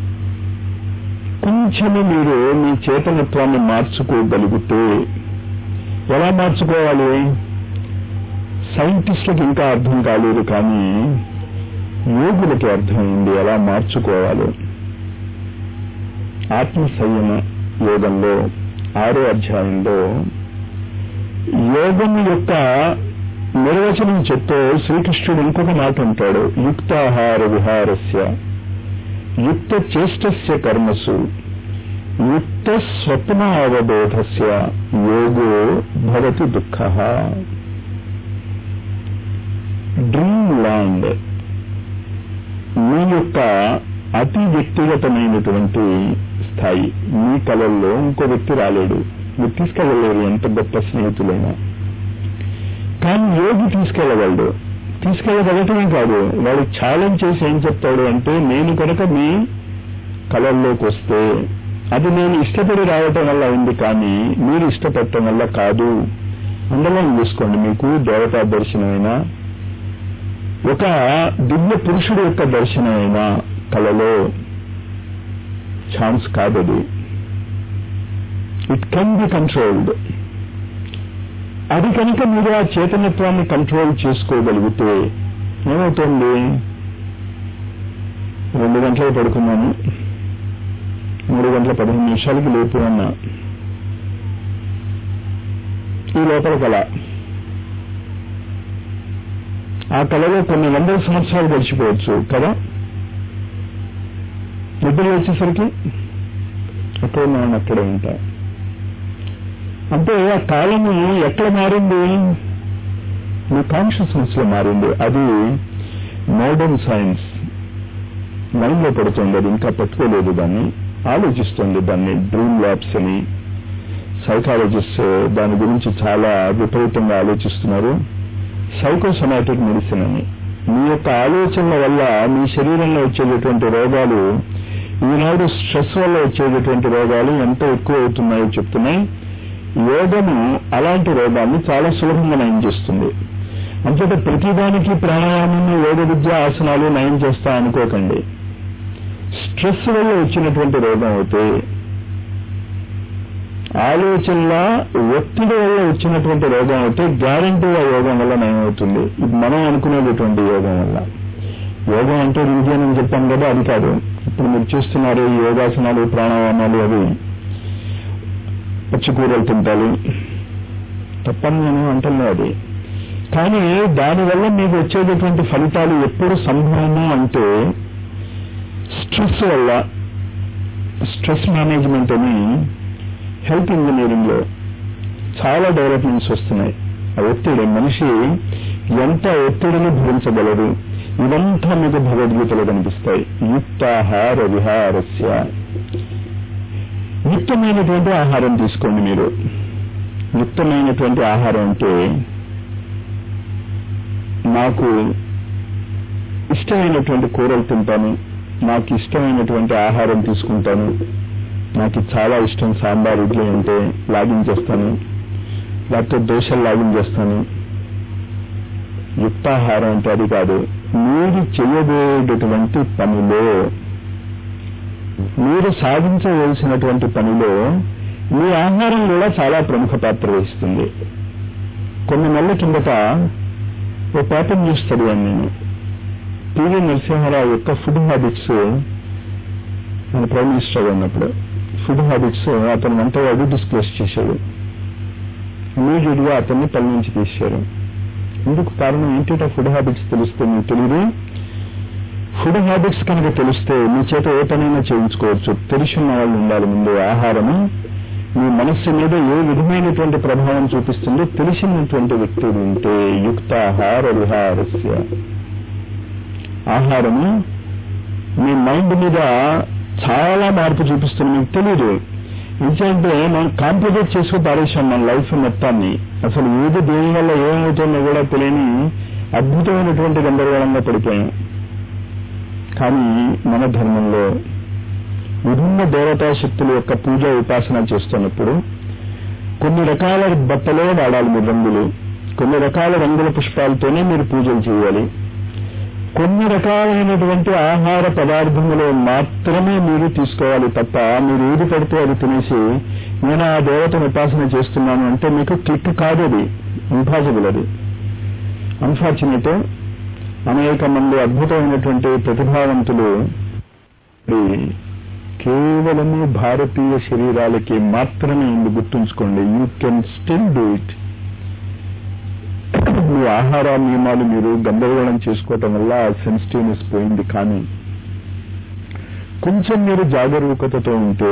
కొంచెము మీరు మీ చేతనత్వాన్ని మార్చుకోగలిగితే ఎలా మార్చుకోవాలి సైంటిస్టులకు ఇంకా అర్థం కాలేదు కానీ యోగులకి అర్థమైంది ఎలా మార్చుకోవాలో ఆత్మ సంయమ యోగంలో ఆరో అధ్యాయంలో యోగం యొక్క నిర్వచనం చెప్తే శ్రీకృష్ణుడు ఇంకొక మాట అంటాడు యుక్తాహార విహారస్య యుక్త చేష్టస్య కర్మసు యుక్త స్వప్న అవబోధస్య యోగో భవతి దుఃఖ డ్రీమ్ ల్యాండ్ మీ యొక్క అతి వ్యక్తిగతమైనటువంటి స్థాయి మీ కళల్లో ఇంకో వ్యక్తి రాలేడు మీరు తీసుకెళ్ళలేరు ఎంత గొప్ప స్నేహితులైనా కానీ యోగి తీసుకెళ్ళగలడు తీసుకెళ్ళగలటమే కాదు వాడు ఛాలెంజ్ చేసి ఏం చెప్తాడు అంటే నేను కనుక మీ కళల్లోకి వస్తే అది నేను ఇష్టపడి రావటం వల్ల అయింది కానీ మీరు ఇష్టపడటం వల్ల కాదు అందరం చూసుకోండి మీకు దేవతా దర్శనమైనా ఒక దివ్య పురుషుడు యొక్క దర్శనమైనా కళలో ఛాన్స్ కాదది ఇట్ కెన్ బి కంట్రోల్డ్ అది కనుక మీరు ఆ చైతన్యత్వాన్ని కంట్రోల్ చేసుకోగలిగితే ఏమవుతుంది రెండు గంటలకు పడుకున్నాను మూడు గంటల పదిహేను నిమిషాలకి లేపు అన్నా ఈ లోపల కళ ఆ కళలో కొన్ని వందల సంవత్సరాలు గడిచిపోవచ్చు కదా నిద్ర వచ్చేసరికి అక్కడ మనం అక్కడే ఉంటా అంటే ఆ కాలము ఎక్కడ మారింది మీ కాన్షియస్నెస్ లో మారింది అది మోడర్న్ సైన్స్ మైండ్ లో పడుతుంది అది ఇంకా పట్టుకోలేదు దాన్ని ఆలోచిస్తుంది దాన్ని డ్రీమ్ ల్యాబ్స్ అని సైకాలజిస్ట్ దాని గురించి చాలా విపరీతంగా ఆలోచిస్తున్నారు సైకోసమాటిక్ మెడిసిన్ అని మీ యొక్క ఆలోచనల వల్ల మీ శరీరంలో వచ్చేటటువంటి రోగాలు ఈనాడు స్ట్రెస్ వల్ల వచ్చేటటువంటి రోగాలు ఎంత ఎక్కువ అవుతున్నాయో చెప్తున్నాయి యోగము అలాంటి రోగాన్ని చాలా సులభంగా నయం చేస్తుంది అంతేత ప్రతిదానికి ప్రాణాయామం యోగ విద్య ఆసనాలు నయం చేస్తా అనుకోకండి స్ట్రెస్ వల్ల వచ్చినటువంటి రోగం అయితే ఆలోచనల ఒత్తిడి వల్ల వచ్చినటువంటి రోగం అయితే గ్యారంటీగా యోగం వల్ల నయం అవుతుంది ఇది మనం అనుకునేటటువంటి యోగం వల్ల యోగం అంటే రిలీజియన్ అని చెప్పాం కదా అది కాదు ఇప్పుడు మీరు చూస్తున్నారు ఈ యోగాసనాలు ప్రాణాయామాలు అవి పచ్చికూరలు తింటాలి తప్పని నేను అంటున్నా అది కానీ దానివల్ల మీకు వచ్చేటటువంటి ఫలితాలు ఎప్పుడు సంభవము అంటే స్ట్రెస్ వల్ల స్ట్రెస్ మేనేజ్మెంట్ అని హెల్త్ ఇంజనీరింగ్ లో చాలా డెవలప్మెంట్స్ వస్తున్నాయి ఆ ఒత్తిడి మనిషి ఎంత ఒత్తిడిని భరించగలరు ఇదంతా మీకు భగవద్గీతలో కనిపిస్తాయి యుక్తాహార విహారస్య యుక్తమైనటువంటి ఆహారం తీసుకోండి మీరు యుక్తమైనటువంటి ఆహారం అంటే నాకు ఇష్టమైనటువంటి కూరలు తింటాను నాకు ఇష్టమైనటువంటి ఆహారం తీసుకుంటాను నాకు చాలా ఇష్టం సాంబార్ ఇడ్లీ అంటే లాగిన్ చేస్తాను లేకపోతే దోశలు లాగిన్ చేస్తాను యుక్తాహారం అంటే అది కాదు మీరు చేయబోయేటటువంటి పనిలో మీరు సాధించవలసినటువంటి పనిలో మీ ఆహారం కూడా చాలా ప్రముఖ పాత్ర వహిస్తుంది కొన్ని నెలల కిందట ఓ పేపర్ న్యూస్ చదివాను నేను పివి నరసింహారావు యొక్క ఫుడ్ హ్యాబిట్స్ మన ప్రైమ్ మినిస్టర్ ఉన్నప్పుడు ఫుడ్ హ్యాబిట్స్ అతను వంటవాడు డిస్క్లోజ్ చేశాడు ఇమీడియట్ గా అతన్ని పని నుంచి తీశారు ఎందుకు కారణం ఏంటంటే ఫుడ్ హ్యాబిట్స్ తెలిస్తే మీకు తెలియదు ఫుడ్ హ్యాబిట్స్ కనుక తెలిస్తే మీ చేత ఏ పనైనా చేయించుకోవచ్చు తెలిసిన వాళ్ళు ఉండాలి ముందు ఆహారము మీ మనస్సు మీద ఏ విధమైనటువంటి ప్రభావం చూపిస్తుందో తెలిసినటువంటి వ్యక్తులు ఉంటే యుక్తాహార విహారస్య ఆహారము మీ మైండ్ మీద చాలా మార్పు చూపిస్తుంది మీకు తెలియదు ఎందుకంటే మనం కాంప్లికేట్ చేసుకుని పారేసాం మన లైఫ్ మొత్తాన్ని అసలు ఏది దేని వల్ల ఏమవుతుందో కూడా తెలియని అద్భుతమైనటువంటి గందరగోళంగా పడిపోయాం కానీ మన ధర్మంలో విభిన్న దేవతా శక్తుల యొక్క పూజ ఉపాసన చేస్తున్నప్పుడు కొన్ని రకాల బట్టలే వాడాలి మీరు రంగులు కొన్ని రకాల రంగుల పుష్పాలతోనే మీరు పూజలు చేయాలి కొన్ని రకాలైనటువంటి ఆహార పదార్థములు మాత్రమే మీరు తీసుకోవాలి తప్ప మీరు ఏది పడితే అది తినేసి నేను ఆ దేవతను ఉపాసన చేస్తున్నాను అంటే మీకు క్లిక్ కాదు అది ఇంపాసిబుల్ అది అన్ఫార్చునేట్ అనేక మంది అద్భుతమైనటువంటి ప్రతిభావంతులు కేవలము భారతీయ శరీరాలకి మాత్రమే ఉంది గుర్తుంచుకోండి you can still do it మీ ఆహార నియమాలు మీరు గందరగోళం చేసుకోవటం వల్ల సెన్సిటివ్నెస్ పోయింది కానీ కొంచెం మీరు జాగరూకతతో ఉంటే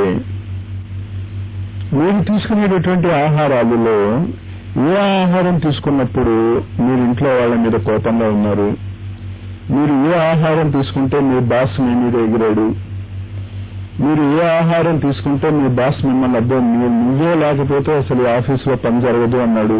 మీరు తీసుకునేటటువంటి ఆహారాలలో ఏ ఆహారం తీసుకున్నప్పుడు మీరు ఇంట్లో వాళ్ళ మీద కోపంగా ఉన్నారు మీరు ఏ ఆహారం తీసుకుంటే మీ బాస్ మీ మీద ఎగిరాడు మీరు ఏ ఆహారం తీసుకుంటే మీ బాస్ మిమ్మల్ని అబ్బో మీరు నువ్వే లేకపోతే అసలు ఆఫీసులో పని జరగదు అన్నాడు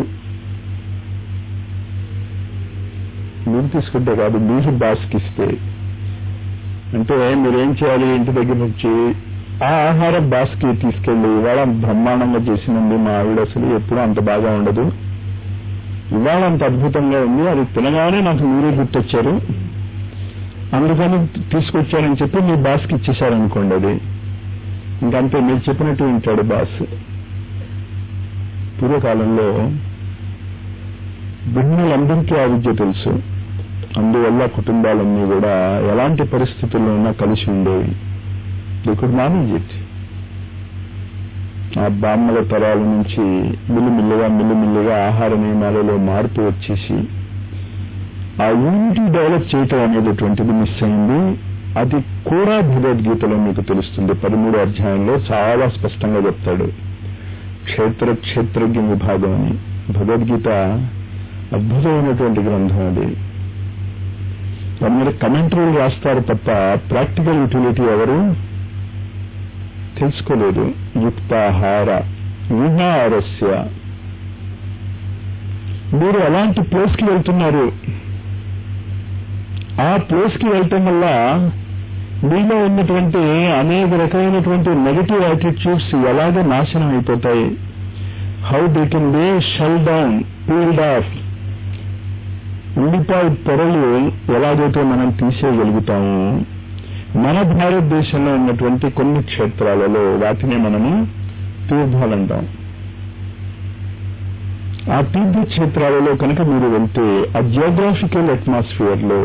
మీరు తీసుకుంటే కాదు మీరు బాస్కి ఇస్తే అంటే మీరేం చేయాలి ఇంటి దగ్గర నుంచి ఆ ఆహారం బాస్కి తీసుకెళ్లి ఇవాళ బ్రహ్మాండంగా చేసినండి మా ఆవిడ అసలు ఎప్పుడూ అంత బాగా ఉండదు ఇవాళ అంత అద్భుతంగా ఉంది అది తినగానే నాకు మీరే గుర్తొచ్చారు అందుకని తీసుకొచ్చారని చెప్పి మీ బాస్కి ఇచ్చేశారనుకోండి అది ఇంకంతే మీరు చెప్పినట్టు వింటాడు బాస్ పూర్వకాలంలో భిన్నులందరికీ ఆ విద్య తెలుసు అందువల్ల కుటుంబాలన్నీ కూడా ఎలాంటి పరిస్థితుల్లో ఉన్నా కలిసి ఉండేవి దే కుడ్ మేనేజ్ ఇట్ ఆ బామ్మల తరాల నుంచి మిల్లిమిల్లిగా మిల్లిమిల్లిగా ఆహార నియమాలలో మార్పు వచ్చేసి ఆ యూనిటీ డెవలప్ చేయటం అనేటటువంటిది మిస్ అయింది అది కూడా భగవద్గీతలో మీకు తెలుస్తుంది పదమూడో అధ్యాయంలో చాలా స్పష్టంగా చెప్తాడు క్షేత్ర క్షేత్రజ్ఞ విభాగం అని భగవద్గీత అద్భుతమైనటువంటి గ్రంథం అది దాని మీద కమెంటరీలు రాస్తారు తప్ప ప్రాక్టికల్ యూటిలిటీ ఎవరు తెలుసుకోలేదు యుక్తాహార విహారస్య మీరు ఎలాంటి ప్లేస్కి వెళ్తున్నారు ఆ ప్లేస్కి వెళ్ళటం వల్ల మీలో ఉన్నటువంటి అనేక రకమైనటువంటి నెగటివ్ యాటిట్యూడ్స్ ఎలాగ నాశనం అయిపోతాయి how they can be shell down peeled off ఉల్లిపాయ పొరలు ఎలాగైతే మనం తీసేయగలుగుతాము మన భారతదేశంలో ఉన్నటువంటి కొన్ని క్షేత్రాలలో వాటిని మనము తీర్థాలంటాం ఆ తీర్థ క్షేత్రాలలో కనుక మీరు వెళ్తే ఆ జియోగ్రాఫికల్ అట్మాస్ఫియర్ లో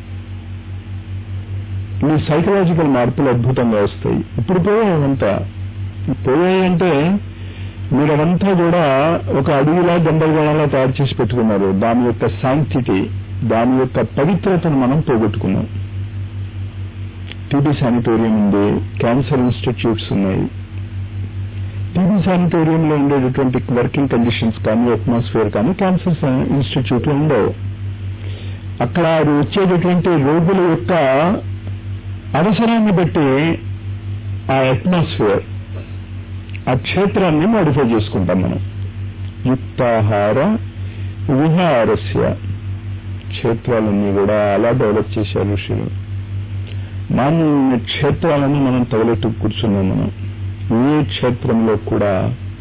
మీ సైకలాజికల్ మార్పులు అద్భుతంగా వస్తాయి ఇప్పుడు పోయాయంతా పోయాయంటే మీరు అదంతా కూడా ఒక అడవిలా గందరగోళంలా తయారు చేసి పెట్టుకున్నారు దాని యొక్క శాంతిటీ దాని యొక్క పవిత్రతను మనం పోగొట్టుకున్నాం టీబీ శానిటోరియం ఉంది క్యాన్సర్ ఇన్స్టిట్యూట్స్ ఉన్నాయి టీబీ శానిటోరియంలో ఉండేటటువంటి వర్కింగ్ కండిషన్స్ కానీ అట్మాస్ఫియర్ కానీ క్యాన్సర్ ఇన్స్టిట్యూట్ లో ఉండవు అక్కడ వచ్చేటటువంటి రోగుల యొక్క అవసరాన్ని బట్టి ఆ అట్మాస్ఫియర్ ఆ క్షేత్రాన్ని మాడిఫై చేసుకుంటాం మనం యుక్తాహార విహారస్య క్షేత్రాలన్నీ కూడా అలా డెవలప్ చేశారు ఋషులు మాన్య క్షేత్రాలను మనం తగలెట్టు కూర్చున్నాం మనం ఏ క్షేత్రంలో కూడా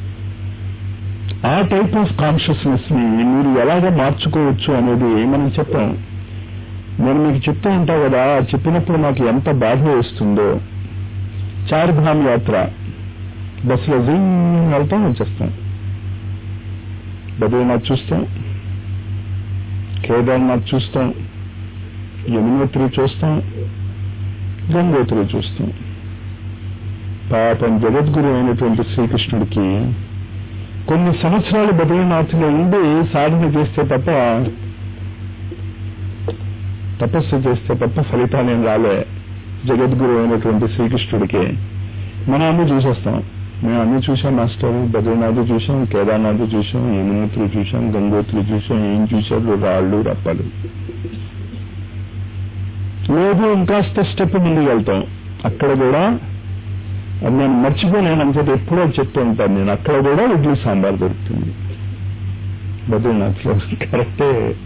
ఆ టైప్ ఆఫ్ కాన్షియస్నెస్ ని మీరు ఎలాగ మార్చుకోవచ్చు అనేది మనం చెప్పాం నేను మీకు చెప్తూ ఉంటా కదా చెప్పినప్పుడు నాకు ఎంత బాధ వేస్తుందో చార్ధామ్ యాత్ర బస్సులో జింగ్ వెళ్తాం వచ్చేస్తాం బద్రీనాథ్ చూస్తాం కేదార్నాథ్ చూస్తాం యమునోత్రి చూస్తాం గంగోత్రి చూస్తాం పాపం జగద్గురు అయినటువంటి శ్రీకృష్ణుడికి కొన్ని సంవత్సరాలు బద్రీనాథ్లో ఉండి సాధన చేస్తే తప్ప తపస్సు చేస్తే తప్ప ఫలితాలు ఏం రాలే జగద్గురు అయినటువంటి శ్రీకృష్ణుడికి మనం అన్ని చూసేస్తాం మేము అన్ని చూసాం మాస్టర్ బద్రీనాథ్ చూసాం కేదార్నాథ్ చూసాం యమునోత్రి చూసాం గంగోత్రి చూసాం ఏం చూశారు రాళ్ళు రప్పలు లేదు ఇంకాస్త స్టెప్ ముందుకు వెళ్తాం అక్కడ కూడా అది నేను మర్చిపోలేను అంతే ఎప్పుడో చెప్తూ ఉంటాను నేను అక్కడ కూడా ఇడ్లీ సాంబార్ దొరుకుతుంది బద్రీనాథ్లో కరెక్టే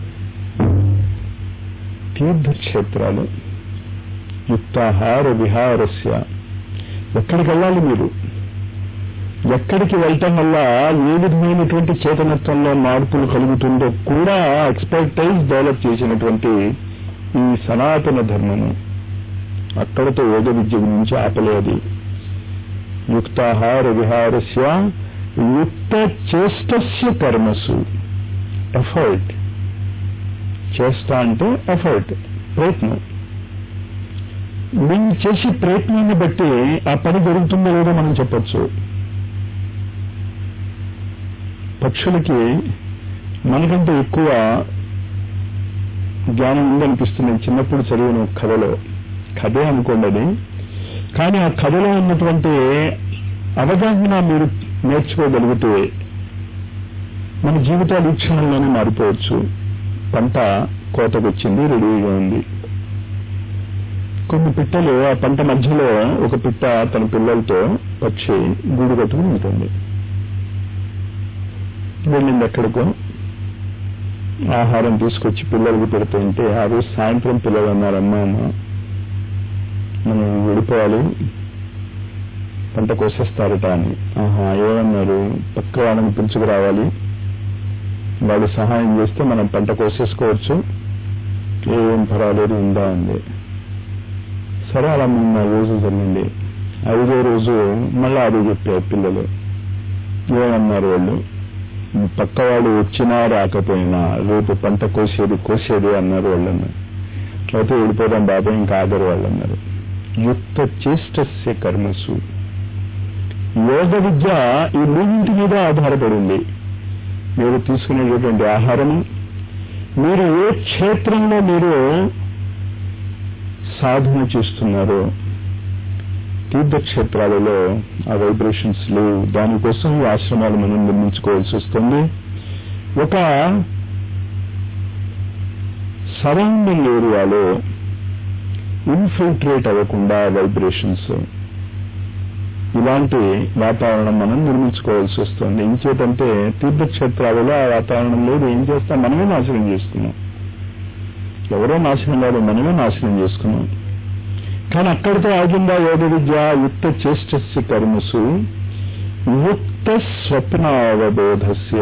తీర్థక్షేత్రాలు యుక్తాహార విహారస్య ఎక్కడికి వెళ్ళాలి మీరు ఎక్కడికి వెళ్ళటం వల్ల ఏ విధమైనటువంటి చేతనత్వంలో మార్పులు కలుగుతుందో కూడా ఎక్స్పర్టైజ్ డెవలప్ చేసినటువంటి ఈ సనాతన ధర్మము అక్కడతో యోగ విద్య గురించి ఆపలేదు యుక్తాహార విహారస్య యుక్త చేష్టస్య కర్మసు ఎఫర్ట్ చేష్ట అంటే ఎఫర్ట్ ప్రయత్నం మేము చేసే ప్రయత్నాన్ని బట్టి ఆ పని జరుగుతుందో లేదో మనం చెప్పచ్చు పక్షులకి మనకంటే ఎక్కువ జ్ఞానం ఉందనిపిస్తుంది చిన్నప్పుడు చదివిన ఒక కథలో కథే అనుకోండి అది కానీ ఆ కథలో ఉన్నటువంటి అవగాహన మీరు నేర్చుకోగలిగితే మన జీవితాలు ఈ క్షణంలోనే మారిపోవచ్చు పంట కోతకొచ్చింది రెడీగా ఉంది కొన్ని పిట్టలు ఆ పంట మధ్యలో ఒక పిట్ట తన పిల్లలతో పక్షి గూడు కట్టుకుని ఉంటుంది వెళ్ళింది ఎక్కడికో ఆహారం తీసుకొచ్చి పిల్లలకు పెడుతుంటే ఆ రోజు సాయంత్రం పిల్లలు అన్నారు అమ్మ అమ్మ మనం వెళ్ళిపోవాలి పంట కోసేస్తారట అని ఆహా ఏమన్నారు పక్క వాళ్ళని పిలుచుకురావాలి వాళ్ళు సహాయం చేస్తే మనం పంట కోసేసుకోవచ్చు ఏం పర్వాలేదు ఉందా అంది సరే అలా మూడు నాలుగు రోజులు జరిగింది ఐదో రోజు మళ్ళీ అదే చెప్పారు పిల్లలు ఏమన్నారు వాళ్ళు పక్క వాళ్ళు వచ్చినా రాకపోయినా రేపు పంట కోసేది కోసేది అన్నారు వాళ్ళని అయితే వెళ్ళిపోదాం బాబాయ్ ఇంకా ఆగరు వాళ్ళు అన్నారు యుక్త చేష్టస్య కర్మసు యోగ విద్య ఈ మూడింటి మీద ఆధారపడింది మీరు తీసుకునేటటువంటి ఆహారము మీరు ఏ క్షేత్రంలో మీరు సాధన చేస్తున్నారో తీర్థక్షేత్రాలలో ఆ వైబ్రేషన్స్ లేవు దానికోసం ఈ ఆశ్రమాలు మనం నిర్మించుకోవాల్సి వస్తుంది ఒక సరౌండింగ్ ఏరియాలో ఇన్ఫిల్ట్రేట్ అవ్వకుండా వైబ్రేషన్స్ ఇలాంటి వాతావరణం మనం నిర్మించుకోవాల్సి వస్తుంది ఇంచేతంటే తీర్థక్షేత్రాలలో ఆ వాతావరణం లేదు ఏం చేస్తాం మనమే నాశనం చేస్తున్నాం ఎవరో నాశనం కాదు మనమే నాశనం చేసుకున్నాం కానీ అక్కడితో ఆగిందా యోగ విద్య యుక్త చేష్టస్య కర్మసు యుక్త స్వప్నావబోధస్య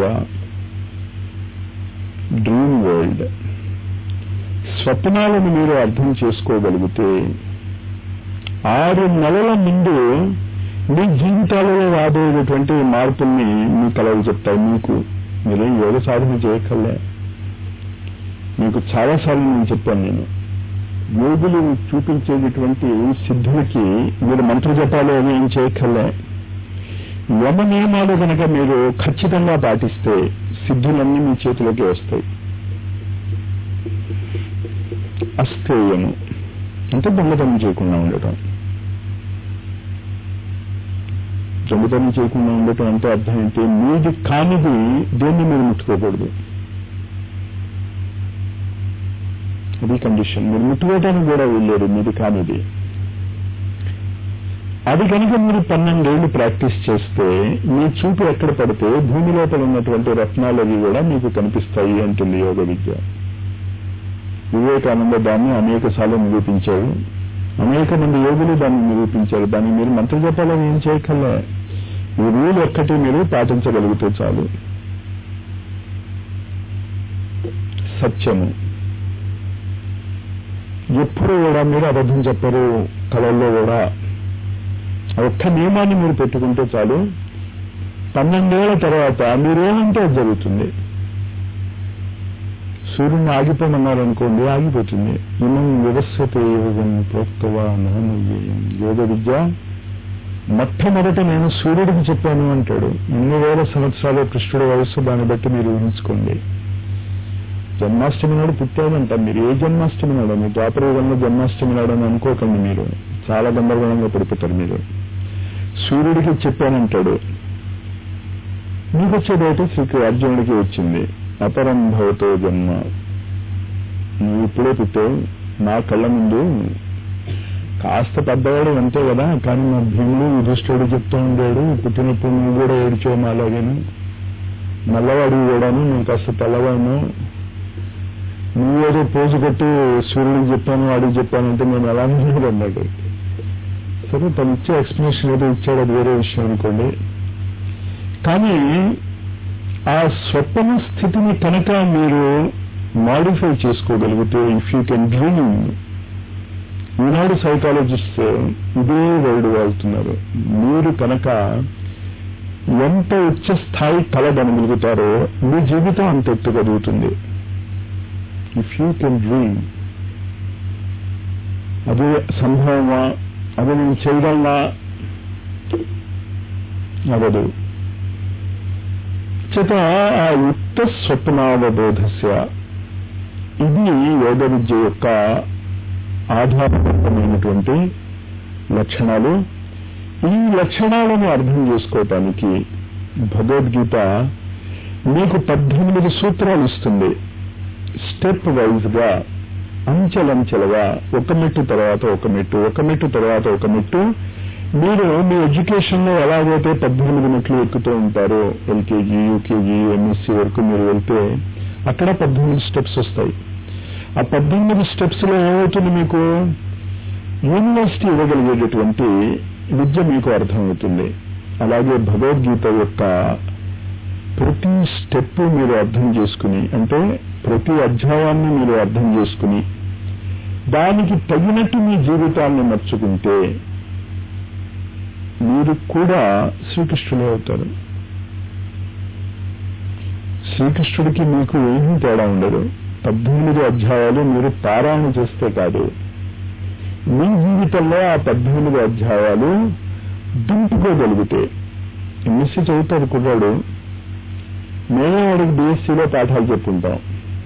డ్రీమ్ వరల్డ్ స్వప్నాలను మీరు అర్థం చేసుకోగలిగితే ఆరు నెలల ముందు మీ జీవితాలలో రాబోయేటువంటి మార్పుల్ని మీ కలలు చెప్తాయి మీకు మీరేం యోగ సాధన చేయకలే మీకు చాలాసార్లు నేను చెప్పాను నేను యోగులు చూపించేటటువంటి సిద్ధులకి మీరు మంత్ర జపాలు అవి ఏం చేయక్కర్లే యమ నియమాలు కనుక మీరు ఖచ్చితంగా పాటిస్తే సిద్ధులన్నీ మీ చేతిలోకి వస్తాయి అస్థేయము అంటే దొంగతనం చేయకుండా ఉండటం దొంగతనం చేయకుండా ఉండటం అంటే అర్థం ఏంటి మీది కానిది దేన్ని మీరు ముట్టుకోకూడదు అది కండిషన్ మీరు ముట్టుకోవటానికి కూడా వెళ్ళారు మీది కానిది అది కనుక మీరు పన్నెండేళ్లు ప్రాక్టీస్ చేస్తే మీ చూపు ఎక్కడ పడితే భూమి లోపల ఉన్నటువంటి రత్నాలు అవి కూడా మీకు కనిపిస్తాయి అంటుంది యోగ విద్య వివేకానంద దాన్ని అనేక సార్లు నిరూపించారు అనేక మంది యోగులు దాన్ని నిరూపించారు దాన్ని మీరు మంత్ర జపాలని ఏం చేయకల్లా ఈ రూల్ ఒక్కటి మీరు పాటించగలిగితే చాలు సత్యము ఎప్పుడు కూడా మీరు అబద్ధం చెప్పరు కళల్లో కూడా ఆ ఒక్క నియమాన్ని మీరు పెట్టుకుంటే చాలు పన్నెండేళ్ల తర్వాత మీరేమంటే అది జరుగుతుంది సూర్యుని ఆగిపోమన్నారనుకోండి ఆగిపోతుంది ఇమం వ్యవస్థత యోగం ప్రోక్తవా నామయ్యేయం యోగ విద్య మొట్టమొదట నేను సూర్యుడికి చెప్పాను అంటాడు ఎన్ని వేల సంవత్సరాలు కృష్ణుడి వయస్సు దాన్ని బట్టి మీరు ఊహించుకోండి జన్మాష్టమి నాడు పుట్టాడంట మీరు ఏ జన్మాష్టమి నాడు మీ ద్వాపరయుగంలో జన్మాష్టమి నాడు అని అనుకోకండి మీరు చాలా గందరగోళంగా పడిపోతారు మీరు సూర్యుడికి చెప్పానంటాడు మీకు వచ్చేదైతే శ్రీ అర్జునుడికి వచ్చింది అపరం భవతో జన్మ నువ్వు ఇప్పుడే పుట్టావు నా కళ్ళ ముందు కాస్త పెద్దవాడు అంతే కదా కానీ మా భీముడు యుధిష్ఠుడు చెప్తూ ఉండాడు పుట్టినప్పుడు నువ్వు కూడా ఏడ్చావు మా అలాగేను నల్లవాడు కూడాను నువ్వు కాస్త తెల్లవాడు నువ్వేదో పోజు కొట్టి సూర్యుడికి చెప్పాను వాడికి చెప్పానంటే నేను ఎలా ఉన్నాడు అన్నాడు సరే తను ఇచ్చే ఎక్స్ప్లెనేషన్ ఏదో ఇచ్చాడు అది వేరే విషయం అనుకోండి కానీ ఆ స్వప్న స్థితిని కనుక మీరు మాడిఫై చేసుకోగలిగితే ఇఫ్ యూ కెన్ డ్రీమ్ ఈనాడు సైకాలజిస్ట్ ఇదే వర్డ్ వాడుతున్నారు మీరు కనుక ఎంత ఉచ్చ స్థాయి కలగనగలుగుతారో మీ జీవితం అంత ఎత్తుగలుగుతుంది ఇఫ్ యూ కెన్ డ్రీమ్ అది సంభవమా అది నేను చేయగలనా అవదు చేత ఆ యుక్త స్వప్నావబోధస్య ఇది యోగ విద్య యొక్క ఆధారభూతమైనటువంటి లక్షణాలు ఈ లక్షణాలను అర్థం చేసుకోవటానికి భగవద్గీత మీకు పద్దెనిమిది సూత్రాలు ఇస్తుంది స్టెప్ వైజ్ గా అంచెలంచెలుగా ఒక మెట్టు తర్వాత ఒక మెట్టు ఒక మెట్టు తర్వాత ఒక మెట్టు మీరు మీ ఎడ్యుకేషన్ లో ఎలాగైతే పద్దెనిమిది మెట్లు ఎక్కుతూ ఉంటారో ఎల్కేజీ యూకేజీ ఎంఎస్సీ వరకు మీరు వెళ్తే అక్కడ పద్దెనిమిది స్టెప్స్ వస్తాయి ఆ పద్దెనిమిది స్టెప్స్ లో ఏమవుతుంది మీకు యూనివర్సిటీ ఇవ్వగలిగేటటువంటి విద్య మీకు అర్థమవుతుంది అలాగే భగవద్గీత యొక్క ప్రతి స్టెప్ మీరు అర్థం చేసుకుని అంటే ప్రతి అధ్యాయాన్ని మీరు అర్థం చేసుకుని దానికి తగినట్టు మీ జీవితాన్ని నడుచుకుంటే మీరు కూడా శ్రీకృష్ణుడే అవుతారు శ్రీకృష్ణుడికి మీకు ఏమీ తేడా ఉండదు పద్దెనిమిది అధ్యాయాలు మీరు పారాయణ చేస్తే కాదు మీ జీవితంలో ఆ పద్దెనిమిది అధ్యాయాలు దింపుకోగలిగితే ఎంఎస్సీ చదువుతాడు కుర్రాడు మేమే వాడికి బీఎస్సీలో పాఠాలు చెప్పుకుంటాం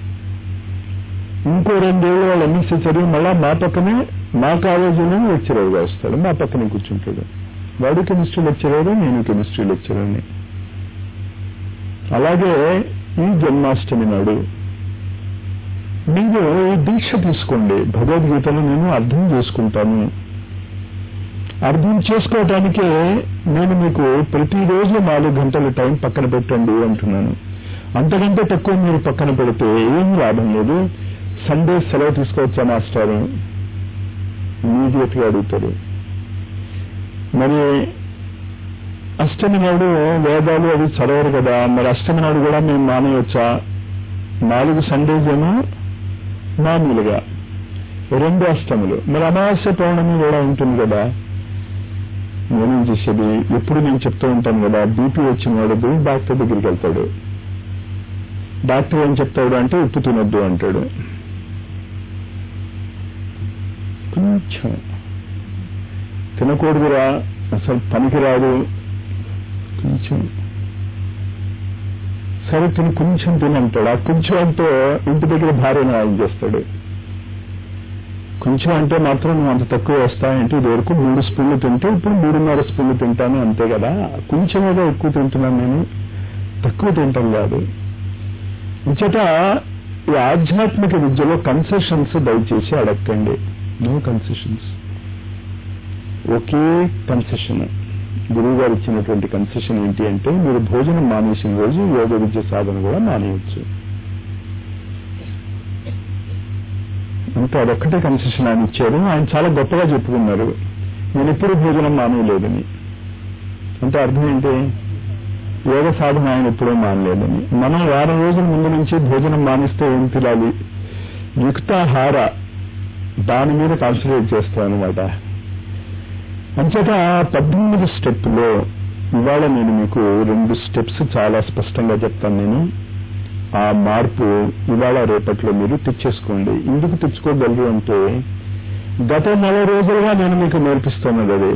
ఇంకో రెండేళ్ళు వాళ్ళు ఎంఎస్సీ చదివి మళ్ళా మా పక్కనే మా కాలేజీలో లెక్చరర్గా వస్తాడు మా పక్కనే కూర్చుంటాడు వాడు కెమిస్ట్రీ లెక్చరర్ నేను కెమిస్ట్రీ లెక్చరర్ని అలాగే ఈ జన్మాష్టమి నాడు మీరు ఈ దీక్ష తీసుకోండి భగవద్గీతను నేను అర్థం చేసుకుంటాను అర్థం చేసుకోవటానికే నేను మీకు ప్రతిరోజు నాలుగు గంటల టైం పక్కన పెట్టండి అంటున్నాను అంతకంటే తక్కువ మీరు పక్కన పెడితే ఏం లాభం లేదు సండే సెలవు తీసుకోవచ్చా మాస్టర్ ఇమీడియట్ గా అడుగుతారు మరి అష్టమి నాడు వేదాలు అవి చదవరు కదా మరి అష్టమి నాడు కూడా మేము మానేయవచ్చా నాలుగు సండేస్ ఏమో మామూలుగా రెండు అష్టములు మరి అమావాస్య పౌర్ణమి కూడా ఉంటుంది కదా నేనేం చేసేది ఎప్పుడు నేను చెప్తూ ఉంటాను కదా బీపీ వచ్చిన వాడు డాక్టర్ దగ్గరికి వెళ్తాడు డాక్టర్ ఏం చెప్తాడు అంటే ఉప్పు తినొద్దు అంటాడు కొంచెం తినకూడదురా అసలు పనికిరాదు కొంచెం సరే తిని కొంచెం తినంటాడు ఆ కొంచెం అంటే ఇంటి దగ్గర భార్యను ఆయన చేస్తాడు కొంచెం అంటే మాత్రం నువ్వు అంత తక్కువ వేస్తాయంటే ఇది వరకు మూడు స్పూన్లు తింటే ఇప్పుడు మూడున్నర స్పూన్లు తింటాను అంతే కదా కొంచెం ఏదో ఎక్కువ తింటున్నాను నేను తక్కువ తింటాం కాదు ఇంచట ఈ ఆధ్యాత్మిక విద్యలో కన్సెషన్స్ దయచేసి అడగండి నో కన్సెషన్స్ ఒకే కన్సెషన్ గురువు గారు ఇచ్చినటువంటి కన్సెషన్ ఏంటి అంటే మీరు భోజనం మానేసిన రోజు యోగ విద్య సాధన కూడా మానేయచ్చు అంటే అదొక్కటే కన్సెషన్ ఆయన ఇచ్చారు ఆయన చాలా గొప్పగా చెప్పుకున్నారు నేను ఎప్పుడు భోజనం మానేయలేదని అంటే అర్థం ఏంటి యోగ సాధన ఆయన ఎప్పుడూ మానలేదని మనం వారం రోజుల ముందు నుంచి భోజనం మానేస్తే ఏం తినాలి యుక్తాహార దాని మీద కాన్సన్ట్రేట్ చేస్తాం అనమాట అంచేత పద్దెనిమిది స్టెప్లో ఇవాళ నేను మీకు రెండు స్టెప్స్ చాలా స్పష్టంగా చెప్తాను నేను ఆ మార్పు ఇవాళ రేపట్లో మీరు తెచ్చేసుకోండి ఎందుకు తెచ్చుకోగలరు అంటే గత నెల రోజులుగా నేను మీకు నేర్పిస్తున్నది అదే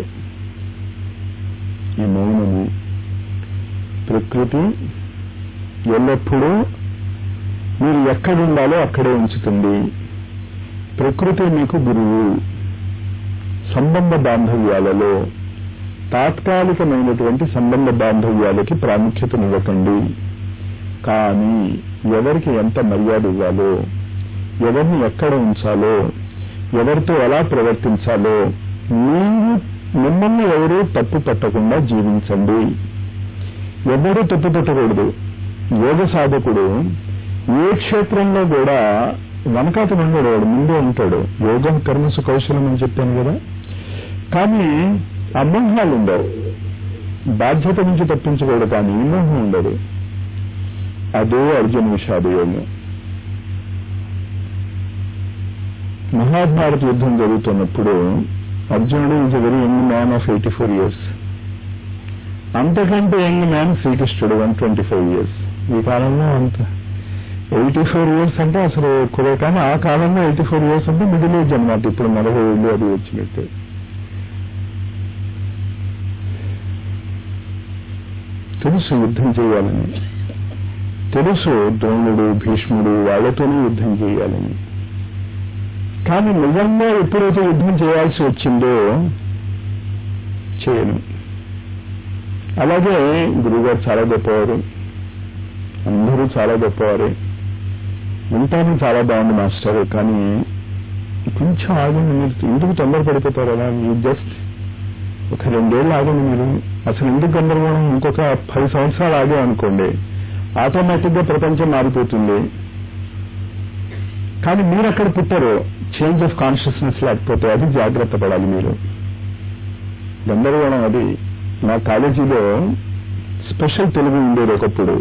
ఈ మౌనము ప్రకృతి ఎల్లప్పుడూ మీరు ఎక్కడ ఉండాలో అక్కడే ఉంచుతుంది ప్రకృతి మీకు గురువు సంబంధ బాంధవ్యాలలో తాత్కాలికమైనటువంటి సంబంధ బాంధవ్యాలకి ప్రాముఖ్యతనివ్వకండి కానీ ఎవరికి ఎంత మర్యాద ఇవ్వాలో ఎవరిని ఎక్కడ ఉంచాలో ఎవరితో ఎలా ప్రవర్తించాలో మీరు మిమ్మల్ని ఎవరూ తప్పు పట్టకుండా జీవించండి ఎవరూ తప్పు పట్టకూడదు యోగ సాధకుడు ఏ క్షేత్రంలో కూడా వెనకాత ఉండడు వాడు ముందే ఉంటాడు యోగం కర్మసు కౌశలం అని చెప్పాను కదా కానీ అమోహాలు ఉండవు బాధ్యత నుంచి తప్పించకూడదు కానీ మోహం ఉండదు అదే అర్జున విషాద యోగం మహాభారత యుద్ధం జరుగుతున్నప్పుడు అర్జునుడు is very young man of eighty four years అంతకంటే యంగ్ మ్యాన్ శ్రీకృష్ణుడు వన్ ట్వంటీ ఫైవ్ ఇయర్స్ ఈ కాలంలో అంత ఎయిటీ ఫోర్ ఇయర్స్ అంటే అసలు కురే కానీ ఆ కాలంలో ఎయిటీ ఫోర్ ఇయర్స్ అంటే మిడిల్ ఏజ్ అనమాట ఇప్పుడు నలభై ఏళ్ళు అది వచ్చినట్టు తెలుసు యుద్ధం చేయాలని తెలుసు ద్రోణుడు భీష్ముడు వాళ్ళతోనే యుద్ధం చేయాలని కానీ నిజంగా ఎప్పుడైతే యుద్ధం చేయాల్సి వచ్చిందో చేయను అలాగే గురువుగారు చాలా గొప్పవారు అందరూ చాలా గొప్పవారే వింటాను చాలా బాగుంది మాస్టర్ కానీ కొంచెం ఆగండి మీరు ఎందుకు తొందరపడిపోతారు అలా మీరు జస్ట్ ఒక రెండేళ్ళు ఆగండి మీరు అసలు ఎందుకు గందరగోళం ఇంకొక పది సంవత్సరాలు ఆగే అనుకోండి ఆటోమేటిక్ గా ప్రపంచం మారిపోతుంది కానీ మీరు అక్కడ పుట్టారు చేంజ్ ఆఫ్ కాన్షియస్నెస్ లేకపోతే అది జాగ్రత్త పడాలి మీరు గందరగోళం అది మా కాలేజీలో స్పెషల్ తెలుగు ఉండేది ఒకప్పుడు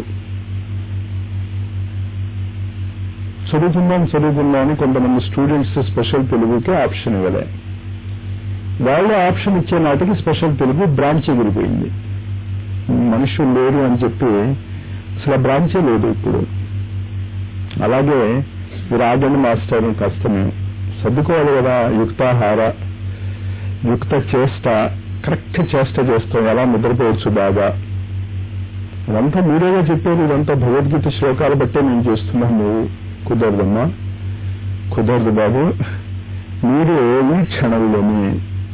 చదువుకుందాం చదువుకుందాం అని కొంతమంది స్టూడెంట్స్ స్పెషల్ తెలుగుకి ఆప్షన్ ఇవ్వలే వాళ్ళు ఆప్షన్ ఇచ్చే నాటికి స్పెషల్ తెలుగు బ్రాంచ్ ఎగిరిపోయింది మనుషులు లేరు అని చెప్పి అసలు ఆ బ్రాంచే లేదు ఇప్పుడు అలాగే మీరు ఆగండి మాస్టర్ కష్టమే సర్దుకోవాలి కదా యుక్తాహార యుక్త చేష్ట కరెక్ట్ చేష్ట చేస్తాం ఎలా నిద్రపోవచ్చు బాగా అదంతా మీరేగా చెప్పారు ఇదంతా భగవద్గీత శ్లోకాలు బట్టే నేను చేస్తున్నాను నువ్వు కుదరదమ్మా కుదరదు బాబు మీరు ఈ క్షణంలోని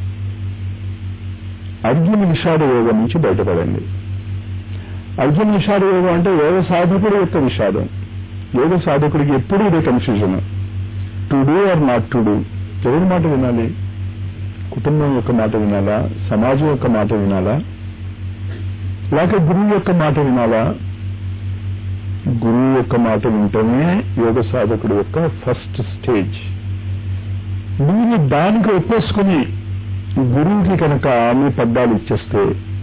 అర్జున విషాద యోగం నుంచి బయటపడండి అర్జున విషాద యోగం అంటే యోగ సాధకుడు యొక్క విషాదం యోగ సాధకుడికి ఎప్పుడు ఇదే confusion to do or not to do ఎవరి మాట వినాలి కుటుంబం యొక్క మాట వినాలా సమాజం యొక్క మాట వినాలా లేక గురువు యొక్క మాట వినాలా గురువు యొక్క మాట వింటమే యోగ సాధకుడు యొక్క ఫస్ట్ స్టేజ్ మీరు దానికి ఒప్పేసుకుని గురువుకి కనుక మీ పద్దాలు ఇచ్చేస్తే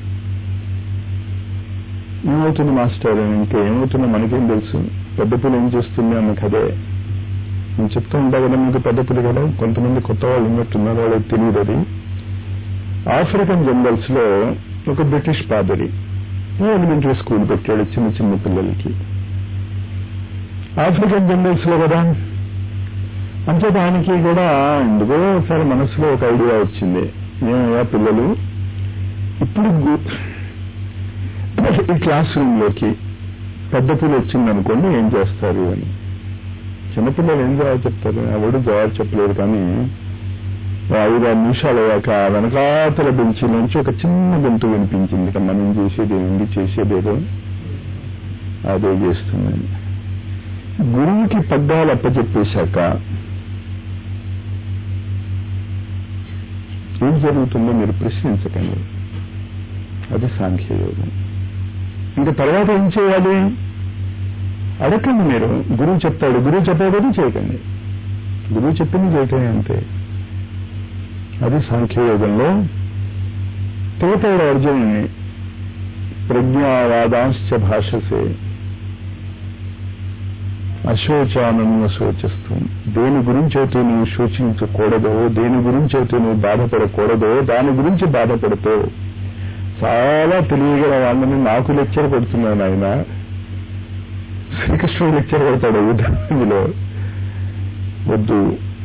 ఏమవుతుంది మాస్టర్ ఇంకా ఏమవుతుందో మనకేం తెలుసు పెద్ద పులి ఏం చేస్తుంది అన్న కదే నేను చెప్తూ ఉంటా కదా మీకు పెద్ద పులి కదా కొంతమంది కొత్త వాళ్ళు ఉన్నట్టున్నారు వాళ్ళకి తెలియదు అది ఆఫ్రికన్ జంగల్స్ లో ఒక బ్రిటిష్ పాదరి ఎలిమెంటరీ స్కూల్ పెట్టాడు చిన్న చిన్న పిల్లలకి ఆఫ్రికన్ జంగల్స్ లో కదా అంతే దానికి కూడా ఎందుకో ఒకసారి మనసులో ఒక ఐడియా వచ్చింది ఏమయ్యా పిల్లలు ఇప్పుడు గు- ఈ క్లాస్ రూమ్ లోకి పెద్ద పిల్ల వచ్చింది అనుకోండి ఏం చేస్తారు అని చిన్నపిల్లలు ఏం జవాబు చెప్తారు ఎవడు జవాబు చెప్పలేరు కానీ ఓ ఐదు ఆరు నిమిషాలు అయ్యాక వెనకాతల బెంచి నుంచి ఒక చిన్న గొంతు వినిపించింది ఇక మనం చేసేది ఏంటి చేసేదేదో అదే చేస్తుందని గురువుకి పద్దాలు అప్పచెప్పేశాక ఏం జరుగుతుందో మీరు ప్రశ్నించకండి అది సాంఖ్యయోగం ఇంకా తర్వాత ఏం చేయాలి అడగండి మీరు గురువు చెప్తాడు గురువు చెప్పేది చేయకండి గురువు చెప్పింది చేయటమే అంతే అది సాంఖ్యయోగంలో తిరుగుతాడు అర్జునుని ప్రజ్ఞావాదాంశ భాషసే అశోచానన్ను శోచిస్తూ దేని గురించి అయితే నువ్వు శోచించకూడదో దేని గురించి అయితే నువ్వు బాధపడకూడదో దాని గురించి బాధపడుతూ చాలా తెలియగల వాళ్ళని నాకు లెక్చర్ కొడుతున్నాను ఆయన శ్రీకృష్ణుడు లెక్చర్ కొడతాడు ఉదాహరణలో వద్దు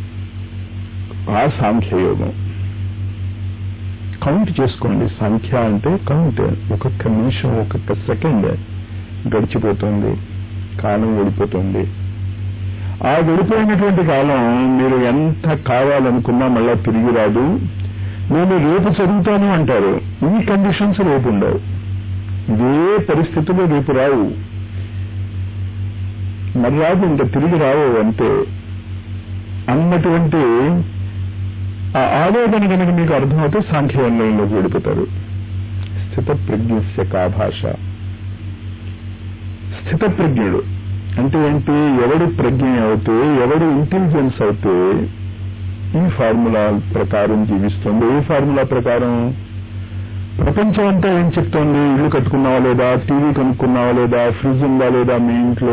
ఆ సాంఖ్యయోగం కౌంట్ చేసుకోండి సంఖ్య అంటే కౌంట్ ఒక్కొక్క నిమిషం ఒక్కొక్క సెకండ్ గడిచిపోతుంది కాలం వెళ్ళిపోతుంది ఆ వెళ్ళిపోయినటువంటి కాలం మీరు ఎంత కావాలనుకున్నా మళ్ళా తిరిగి రాదు నేను రేపు చదువుతాను అంటారు ఈ కండిషన్స్ రేపు ఉండవు ఇదే పరిస్థితులు రేపు రావు మరి రాదు ఇంకా తిరిగి రావు అంతే అన్నటువంటి ఆ ఆవేదన కనుక మీకు అర్థమవుతే సాంఖ్యవర్ణయంలోకి వెళ్ళిపోతారు స్థిత ప్రజ్ఞస్య కా భాష స్థిత ప్రజ్ఞుడు అంటే ఏంటి ఎవడు ప్రజ్ఞ అవుతే ఎవడు ఇంటెలిజెన్స్ అవుతే ఈ ఫార్ములా ప్రకారం జీవిస్తుంది ఏ ఫార్ములా ప్రకారం ప్రపంచం అంతా ఏం చెప్తోంది ఇల్లు కట్టుకున్నావా లేదా టీవీ కొనుక్కున్నావా లేదా ఫ్రిడ్జ్ ఉందా లేదా మీ ఇంట్లో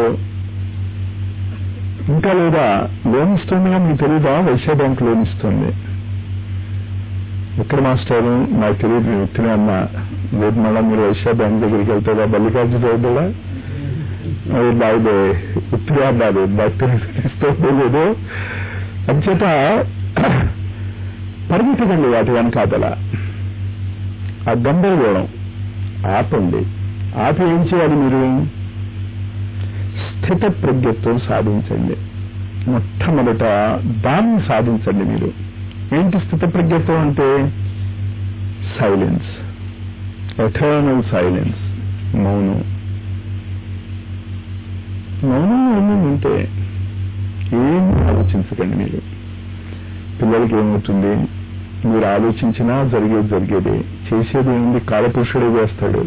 ఇంకా లేదా లోన్ ఇస్తుందిగా మీకు తెలియదా వైశ్య బ్యాంక్ లోన్ ఇస్తుంది ఎక్కడ మాస్టారు నాకు తెలియదు నేను ఉత్తినే అన్నా రేపు మళ్ళా మీరు వైశ్య బ్యాంక్ దగ్గరికి వెళ్తారా బల్లికార్జు చదువుదా అది బాగుదే ఉత్తిగా అన్నారు నాకు తెలుస్తుందో లేదో అంచేత పరిమితమండి వాటి వెనకాతల ఆ గందరగోళం ఆపండి ఆపి ఏం చేయాలి మీరు స్థిత ప్రజ్ఞత్వం సాధించండి మొట్టమొదట దాన్ని సాధించండి మీరు ఏంటి స్థిత ప్రజ్ఞత్వం అంటే సైలెన్స్ ఎటర్నల్ సైలెన్స్ మౌనం మౌనం ఏమీ ఉంటే ఏం ఆలోచించకండి మీరు పిల్లలకి ఏమవుతుంది మీరు ఆలోచించినా జరిగేది జరిగేది చేసేది ఏంది కాలపురుషుడే చేస్తాడు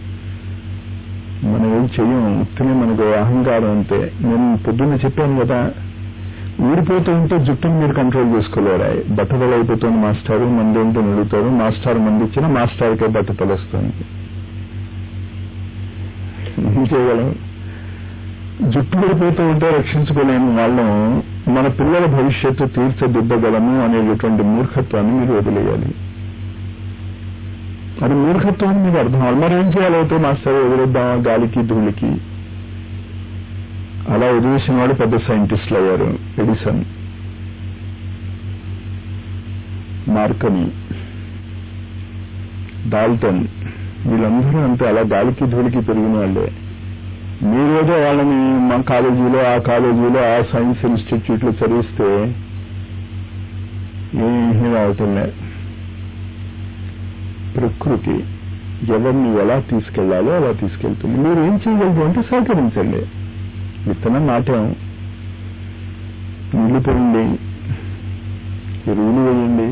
మనం ఏం చెయ్యం ఉత్తనే మనకు అహంకారం అంతే నేను పొద్దున్న చెప్పాను కదా ఊడిపోతూ ఉంటే జుట్టును మీరు కంట్రోల్ చేసుకోలేరా బట్టతలు అయిపోతుంది మాస్టారు మంది ఏంటో అడుగుతారు మాస్టర్ మంది ఇచ్చినా మాస్టర్కే బట్టతలు వస్తుంది ఏం చేయగలం జుట్టు పడిపోతూ ఉంటే రక్షించుకోలేని వాళ్ళం మన పిల్లల భవిష్యత్తు తీర్చిదిద్దగలము అనేటటువంటి మూర్ఖత్వాన్ని మీరు వదిలేయాలి అది మూర్ఖత్వాన్ని మీకు అర్థం అవ్వాలి మరి ఏం చేయాలైతే మాస్టర్ వదిలేద్దామా గాలికి ధూళికి అలా వదిలేసిన వాడు పెద్ద సైంటిస్టులు అయ్యారు ఎడిసన్ మార్కని డాల్టన్ వీళ్ళందరూ అంతే అలా గాలికి ధూళికి పెరిగిన వాళ్ళే మీరేదో వాళ్ళని మా కాలేజీలో ఆ కాలేజీలో ఆ సైన్స్ ఇన్స్టిట్యూట్ లో చదివిస్తే ఏమీ అవుతుండే ప్రకృతి ఎవరిని ఎలా తీసుకెళ్లాలో అలా తీసుకెళ్తుంది మీరు ఏం చేయగలరు అంటే సహకరించండి విత్తనం నాటాం నీళ్లు పోయండి ఎరువులు వేయండి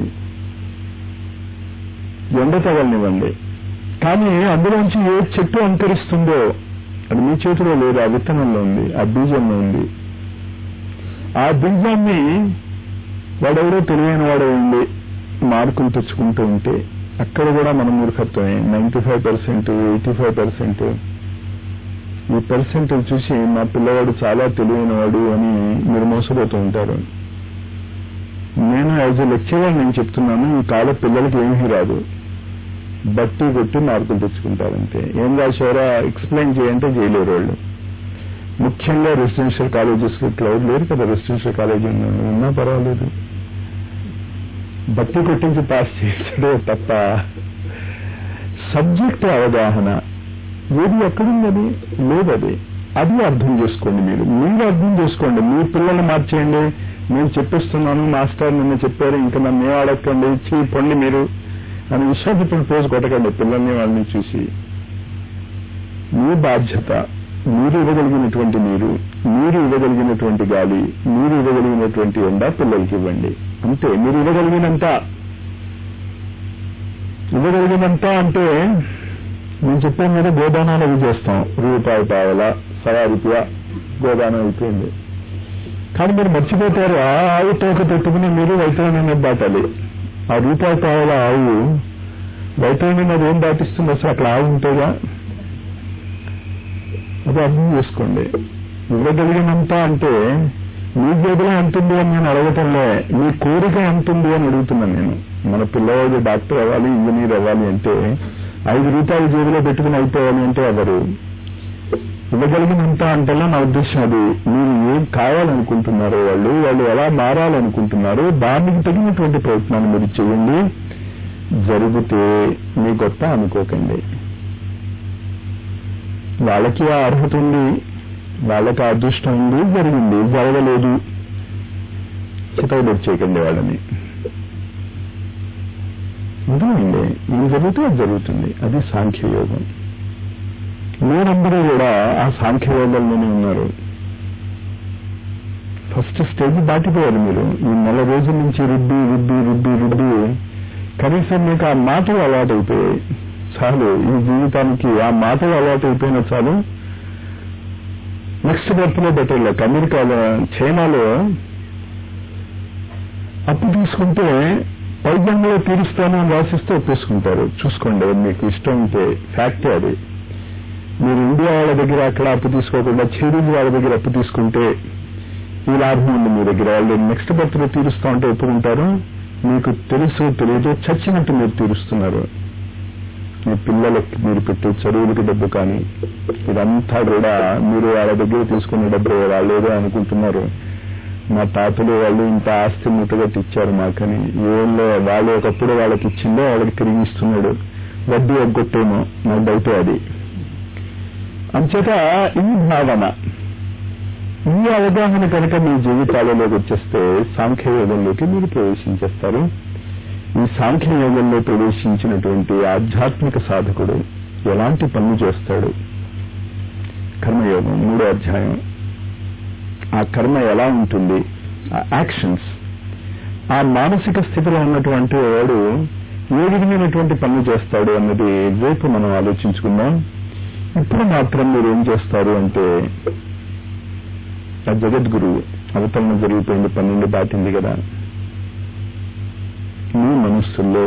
ఎండ తగలనివ్వండి కానీ అందులోంచి ఏ చెట్టు అంతరిస్తుందో అది మీ చేతిలో లేదు ఆ విత్తనంలో ఉంది ఆ బీజంలో ఉంది ఆ బీజాన్ని వాడెవడో తెలియని వాడు ఉండి మార్కులు తెచ్చుకుంటూ ఉంటే అక్కడ కూడా మన మూర్ఖత్వమే ninety five percent eighty five percent ఈ పర్సెంట్ చూసి మా పిల్లవాడు చాలా తెలియని వాడు అని మీరు మోసపోతూ ఉంటారు నేను యాజ్ ఎ లెక్చరర్ నేను చెప్తున్నాను ఈ కాల పిల్లలకి ఏమీ రాదు బట్టి కొట్టి మార్కులు తెచ్చుకుంటారంతే ఏం రాశారా ఎక్స్ప్లెయిన్ చేయంటే చేయలేరు వాళ్ళు ముఖ్యంగా రెసిడెన్షియల్ కాలేజెస్ క్లౌడ్ లేరు కదా రెసిడెన్షియల్ కాలేజ్ ఉన్నా పర్వాలేదు బట్టి కొట్టించి పాస్ చేసాడే తప్ప సబ్జెక్ట్ అవగాహన ఏది ఎక్కడుందని లేదది అది అర్థం చేసుకోండి మీరు మీరు అర్థం చేసుకోండి మీ పిల్లల్ని మార్చేయండి నేను చెప్పిస్తున్నాను మాస్టర్ నిన్న చెప్పారు ఇంకా నన్ను ఏం అడగండి ఇచ్చి పొండి మీరు అని విశ్వాసపడి పోజు కొట్టకండి పిల్లల్ని వాళ్ళని చూసి మీ బాధ్యత మీరు ఇవ్వగలిగినటువంటి నీరు మీరు ఇవ్వగలిగినటువంటి గాలి మీరు ఇవ్వగలిగినటువంటి ఎండ పిల్లలకి ఇవ్వండి అంతే మీరు ఇవ్వగలిగినంత ఇవ్వగలిగినంత అంటే నేను చెప్పాను కదా గోదానాలు అవి చేస్తాం రూపాయి పావల సవా రూపాయ గోదానం అయిపోయింది కానీ మీరు మర్చిపోతారు ఆ ఆవు తోక పెట్టుకుని మీరు వైతరణ్యం దాటాలి ఆ రూపాయి పావల ఆవు వైతరణ్యం అది ఏం దాటిస్తుంది అసలు అక్కడ ఆవు ఉంటుందా అది అర్థం చేసుకోండి ఇవ్వగలిగినంత అంటే మీ జేబులో ఎంత ఉంది అని నేను అడగటంలే మీ కోరిక ఎంత ఉంది అని అడుగుతున్నాను నేను మన పిల్లవాడు డాక్టర్ అవ్వాలి ఇంజనీర్ అవ్వాలి అంటే ఐదు రూపాయలు జేబులో పెట్టుకుని అయిపోవాలి అంటే ఎవరు ఇవ్వగలిగినంత అంటేనే నా ఉద్దేశం అది మీరు ఏం కావాలనుకుంటున్నారో వాళ్ళు వాళ్ళు ఎలా మారాలనుకుంటున్నారో దానికి తగినటువంటి ప్రయత్నాలు మీరు చేయండి జరిగితే మీ గొప్ప అనుకోకండి వాళ్ళకి ఆ అర్హత ఉంది వాళ్ళకి ఆ అదృష్టం ఉంది జరిగింది జరగలేదు చితవబెట్టి చేయకండి వాళ్ళని ఉందండి ఏం జరిగితే అది జరుగుతుంది అది సాంఖ్యయోగం మీరందరూ కూడా ఆ సాంఖ్యయోగంలోనే ఉన్నారు ఫస్ట్ స్టేజ్ దాటిపోయారు మీరు ఈ నెల రోజుల నుంచి రుబ్బి రుబ్బి రుబ్బి రుబ్బి కనీసం మీకు ఆ మాటలు అలవాటు అయిపోయాయి చాలు ఈ జీవితానికి ఆ మాటలు అలవాటు అయిపోయినా చాలు నెక్స్ట్ బర్త్ లో బెటర్ లక్ అమెరికాలో చైనాలో అప్పు తీసుకుంటే పైజన్లో తీరుస్తాను అని రాసిస్తే ఒప్పేసుకుంటారు చూసుకోండి మీకు ఇష్టం ఉంటే ఫ్యాక్టే అది మీరు ఇండియా వాళ్ళ దగ్గర అక్కడ అప్పు తీసుకోకుండా చైనీస్ వాళ్ళ దగ్గర అప్పు తీసుకుంటే ఈ లాభం ఉంది మీ దగ్గర వాళ్ళు నెక్స్ట్ బర్త్ లో తీరుస్తా ఉంటే ఒప్పుకుంటారు మీకు తెలుసు తెలియదు చచ్చినట్టు మీరు తీరుస్తున్నారు మీ పిల్లలకి మీరు పెట్టే చదువులకి డబ్బు కానీ ఇదంతా కూడా మీరు వాళ్ళ దగ్గర తీసుకునే డబ్బు వాళ్ళేదో అనుకుంటున్నారు మా తాతలు వాళ్ళు ఇంత ఆస్తి ముట్టగా ఇచ్చారు మాకని ఏళ్ళో వాళ్ళు ఒకప్పుడు వాళ్ళకి ఇచ్చిందో వాళ్ళకి తిరిగి ఇస్తున్నాడు వడ్డీ ఎగ్గొట్టేమో నాకు డౌట్ అది అంచేత ఈ భావన ఈ అవగాహన కనుక మీ జీవితాలలోకి వచ్చేస్తే సాంఖ్యయోగంలోకి మీరు ప్రవేశించేస్తారు ఈ సాంఖ్యయోగంలో ప్రవేశించినటువంటి ఆధ్యాత్మిక సాధకుడు ఎలాంటి పనులు చేస్తాడు కర్మయోగం మూడో అధ్యాయం ఆ కర్మ ఎలా ఉంటుంది ఆ యాక్షన్స్ ఆ మానసిక స్థితిలో ఉన్నటువంటి వాడు ఏ విధమైనటువంటి పనులు చేస్తాడు అన్నది రేపు మనం ఆలోచించుకుందాం ఇప్పుడు మాత్రం మీరు ఏం చేస్తారు అంటే ఆ జగద్గురువు అవతరణ జరిగిపోయింది పన్నెండు దాటింది కదా మీ మనస్సుల్లో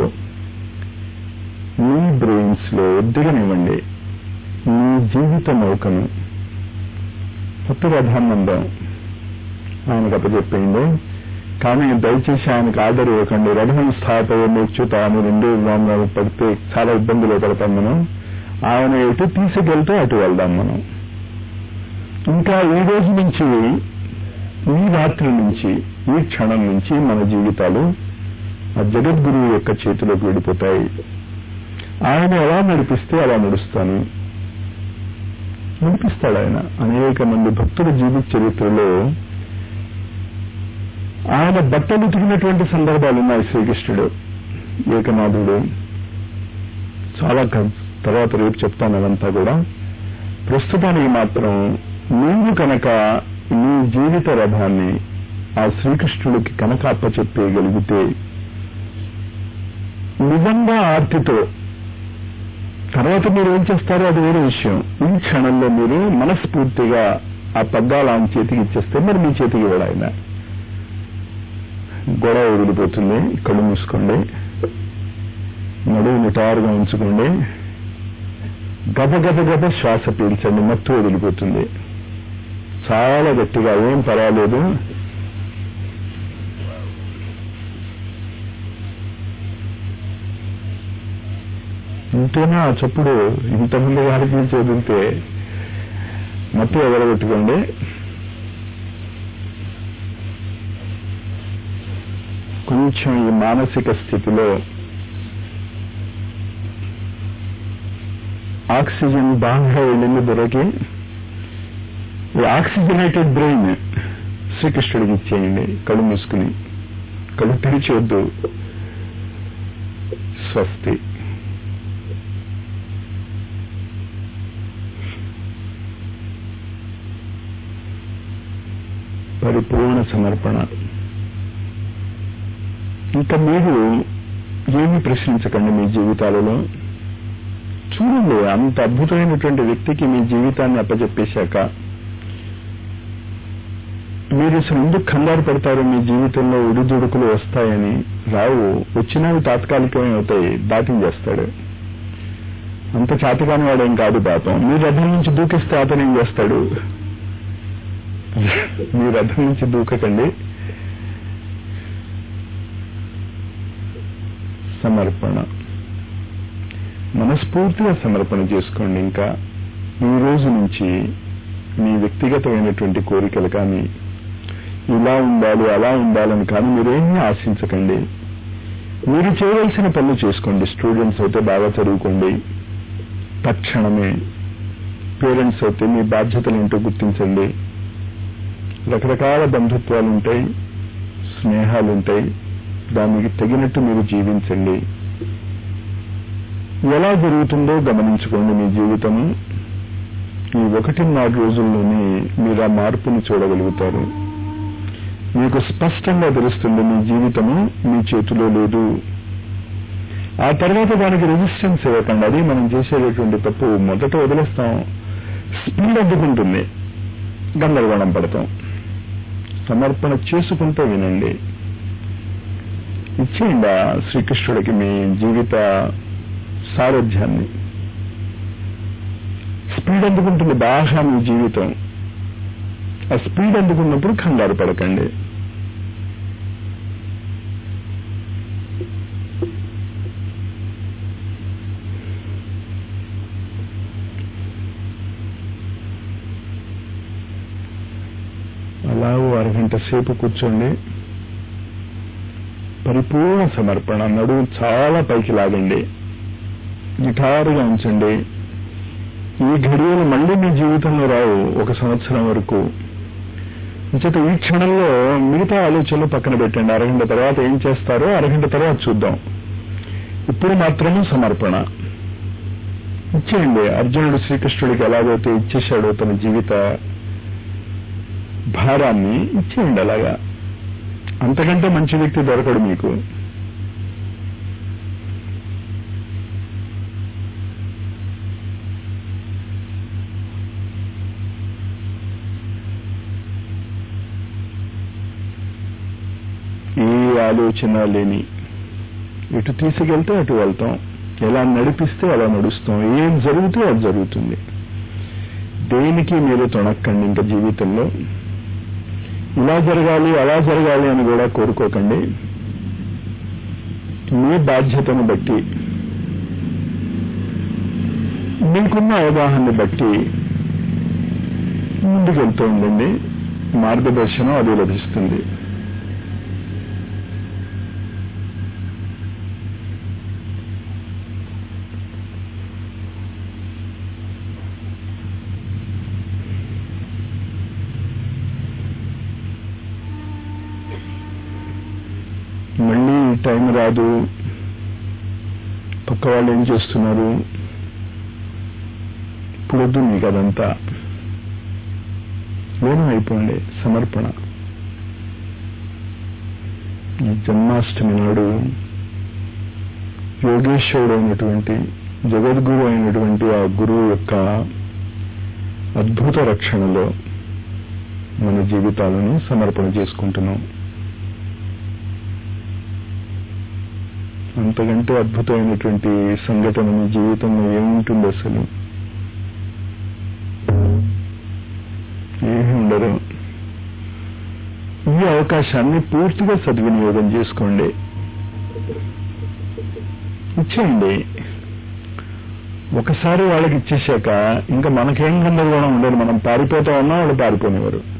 మీ బ్రెయిన్స్ లో దిగనివ్వండి మీ జీవిత నౌకను కొత్త రథానందం ఆయనకు అప్పచెప్పింది కానీ దయచేసి ఆయనకు ఆర్డర్ ఇవ్వకండి రథం స్థాపయ నేర్చుత అని రెండు వామ్యాలు పడితే చాలా ఇబ్బందులు పడతాం మనం ఆయన ఎటు తీసుకెళ్తే అటు వెళ్దాం మనం ఇంకా ఈ రోజు నుంచి ఈ రాత్రి నుంచి ఈ క్షణం నుంచి మన జీవితాలు ఆ జగద్గురువు యొక్క చేతిలోకి వెళ్ళిపోతాయి ఆయన ఎలా నడిపిస్తే అలా నడుస్తాను నడిపిస్తాడు ఆయన అనేక మంది భక్తుల జీవిత చరిత్రలో ఆయన బట్టలు ఉతికినటువంటి సందర్భాలు ఉన్నాయి శ్రీకృష్ణుడు ఏకనాథుడు చాలా తర్వాత రేపు చెప్తాను అదంతా కూడా ప్రస్తుతానికి మాత్రం నీవు కనుక నీ జీవిత రథాన్ని ఆ శ్రీకృష్ణుడికి కనుక అప్పచెప్పేయగలిగితే నిజంగా ఆర్తితో తర్వాత మీరు ఏం చేస్తారో అది వేరే విషయం ఈ క్షణంలో మీరు మనస్ఫూర్తిగా ఆ పగ్గాలు ఆయన చేతికి ఇచ్చేస్తే మరి మీ చేతికి ఇవ్వడు ఆయన గొడవ వదిలిపోతుంది కళ్ళు మూసుకోండి నడువు నిటారుగా ఉంచుకోండి గబ గబ గబ శ్వాస పీల్చండి మత్తు వదిలిపోతుంది చాలా గట్టిగా ఏం పర్వాలేదు ఇంతేనా ఆ చప్పుడు ఇంతమంది వారికి చదివితే మత్తు ఎగరబెట్టుకోండి కొంచెం ఈ మానసిక స్థితిలో ఆక్సిజన్ బాగా వెళ్ళింది బుర్రకి ఈ ఆక్సిజనేటెడ్ బ్రెయిన్ శ్రీకృష్ణుడికి ఇచ్చేయండి కళ్ళు మూసుకుని కళ్ళు తెరిచొద్దు స్వస్తి పరిపూర్ణ సమర్పణ ఇంకా మీరు ఏమి ప్రశ్నించకండి మీ జీవితాలలో చూడండి అంత అద్భుతమైనటువంటి వ్యక్తికి మీ జీవితాన్ని అప్పచెప్పేశాక మీరు అసలు ఎందుకు కంగారు పడతారు మీ జీవితంలో ఉడిదుడుకులు వస్తాయని రావు వచ్చినవి తాత్కాలికమే అవుతాయి దాటించేస్తాడు అంత చేతకాని వాడేం కాదు పాపం మీ రథం నుంచి దూకిస్తే అతను ఏం చేస్తాడు మీ రథం నుంచి దూకకండి సమర్పణ మనస్ఫూర్తిగా సమర్పణ చేసుకోండి ఇంకా ఈ రోజు నుంచి మీ వ్యక్తిగతమైనటువంటి కోరికలు కానీ ఇలా ఉండాలి అలా ఉండాలని కానీ మీరేమీ ఆశించకండి మీరు చేయవలసిన పనులు చేసుకోండి స్టూడెంట్స్ అయితే బాగా చదువుకోండి తక్షణమే పేరెంట్స్ అయితే మీ బాధ్యతలు ఏంటో గుర్తించండి రకరకాల బంధుత్వాలు ఉంటాయి స్నేహాలు ఉంటాయి దానికి తగినట్టు మీరు జీవించండి ఎలా జరుగుతుందో గమనించుకోండి మీ జీవితము ఈ ఒకటిన్నర రోజుల్లోనే మీరు ఆ మార్పుని చూడగలుగుతారు మీకు స్పష్టంగా తెలుస్తుంది మీ జీవితము మీ చేతిలో లేదు ఆ తర్వాత దానికి రెసిస్టెన్స్ ఇవ్వకండి అది మనం చేసేటటువంటి తప్పు మొదట వదిలేస్తాం స్పీడ్ అడ్డుకుంటుంది గందరగోళం పడతాం సమర్పణ చేసుకుంటూ వినండి ఇచ్చేయండి ఆ శ్రీకృష్ణుడికి మీ జీవిత సారథ్యాన్ని స్పీడ్ అందుకుంటుంది బాగా మీ జీవితం ఆ స్పీడ్ అందుకున్నప్పుడు కంగారు పడకండి అలా ఓ అరగంట సేపు కూర్చోండి పరిపూర్ణ సమర్పణ నడువు చాలా పైకి లాగండి నిఠారుగా ఉంచండి ఈ ఘడియలు మళ్ళీ మీ జీవితంలో రావు ఒక సంవత్సరం వరకు చేత ఈ క్షణంలో మిగతా ఆలోచనలు పక్కన పెట్టండి అరగంట తర్వాత ఏం చేస్తారో అరగంట తర్వాత చూద్దాం ఇప్పుడు మాత్రమే సమర్పణ ఇచ్చేయండి అర్జునుడు శ్రీకృష్ణుడికి ఎలాగైతే ఇచ్చేశాడో తన జీవిత భారాన్ని ఇచ్చేయండి అలాగా అంతకంటే మంచి వ్యక్తి దొరకడు మీకు ఏ ఆలోచన లేని ఎటు తీసుకెళ్తే అటు వెళ్తాం ఎలా నడిపిస్తే అలా నడుస్తాం ఏం జరిగితే అది జరుగుతుంది దేనికి మీరు తొణక్కండి ఇంకా జీవితంలో ఇలా జరగాలి అలా జరగాలి అని కూడా కోరుకోకండి మీ బాధ్యతను బట్టి మీకున్న అవగాహనని బట్టి ముందుకెళ్తూ ఉండండి మార్గదర్శనం అది లభిస్తుంది మళ్ళీ టైం రాదు పక్క వాళ్ళు ఏం చేస్తున్నారు ఇప్పుడొద్దు మీకు అదంతా లీనం అయిపోండి సమర్పణ ఈ జన్మాష్టమి నాడు యోగేశ్వరుడు అయినటువంటి జగద్గురు అయినటువంటి ఆ గురువు యొక్క అద్భుత రక్షణలో మన జీవితాలను సమర్పణ చేసుకుంటున్నాం అంతకంటే అద్భుతమైనటువంటి సంఘటన మీ జీవితంలో ఏముంటుంది అసలు ఏమీ ఉండదు ఈ అవకాశాన్ని పూర్తిగా సద్వినియోగం చేసుకోండి ఇచ్చేయండి ఒకసారి వాళ్ళకి ఇచ్చేసాక ఇంకా మనకేం గందరగోళం ఉండదు మనం పారిపోతా ఉన్నా వాళ్ళు పారిపోనివారు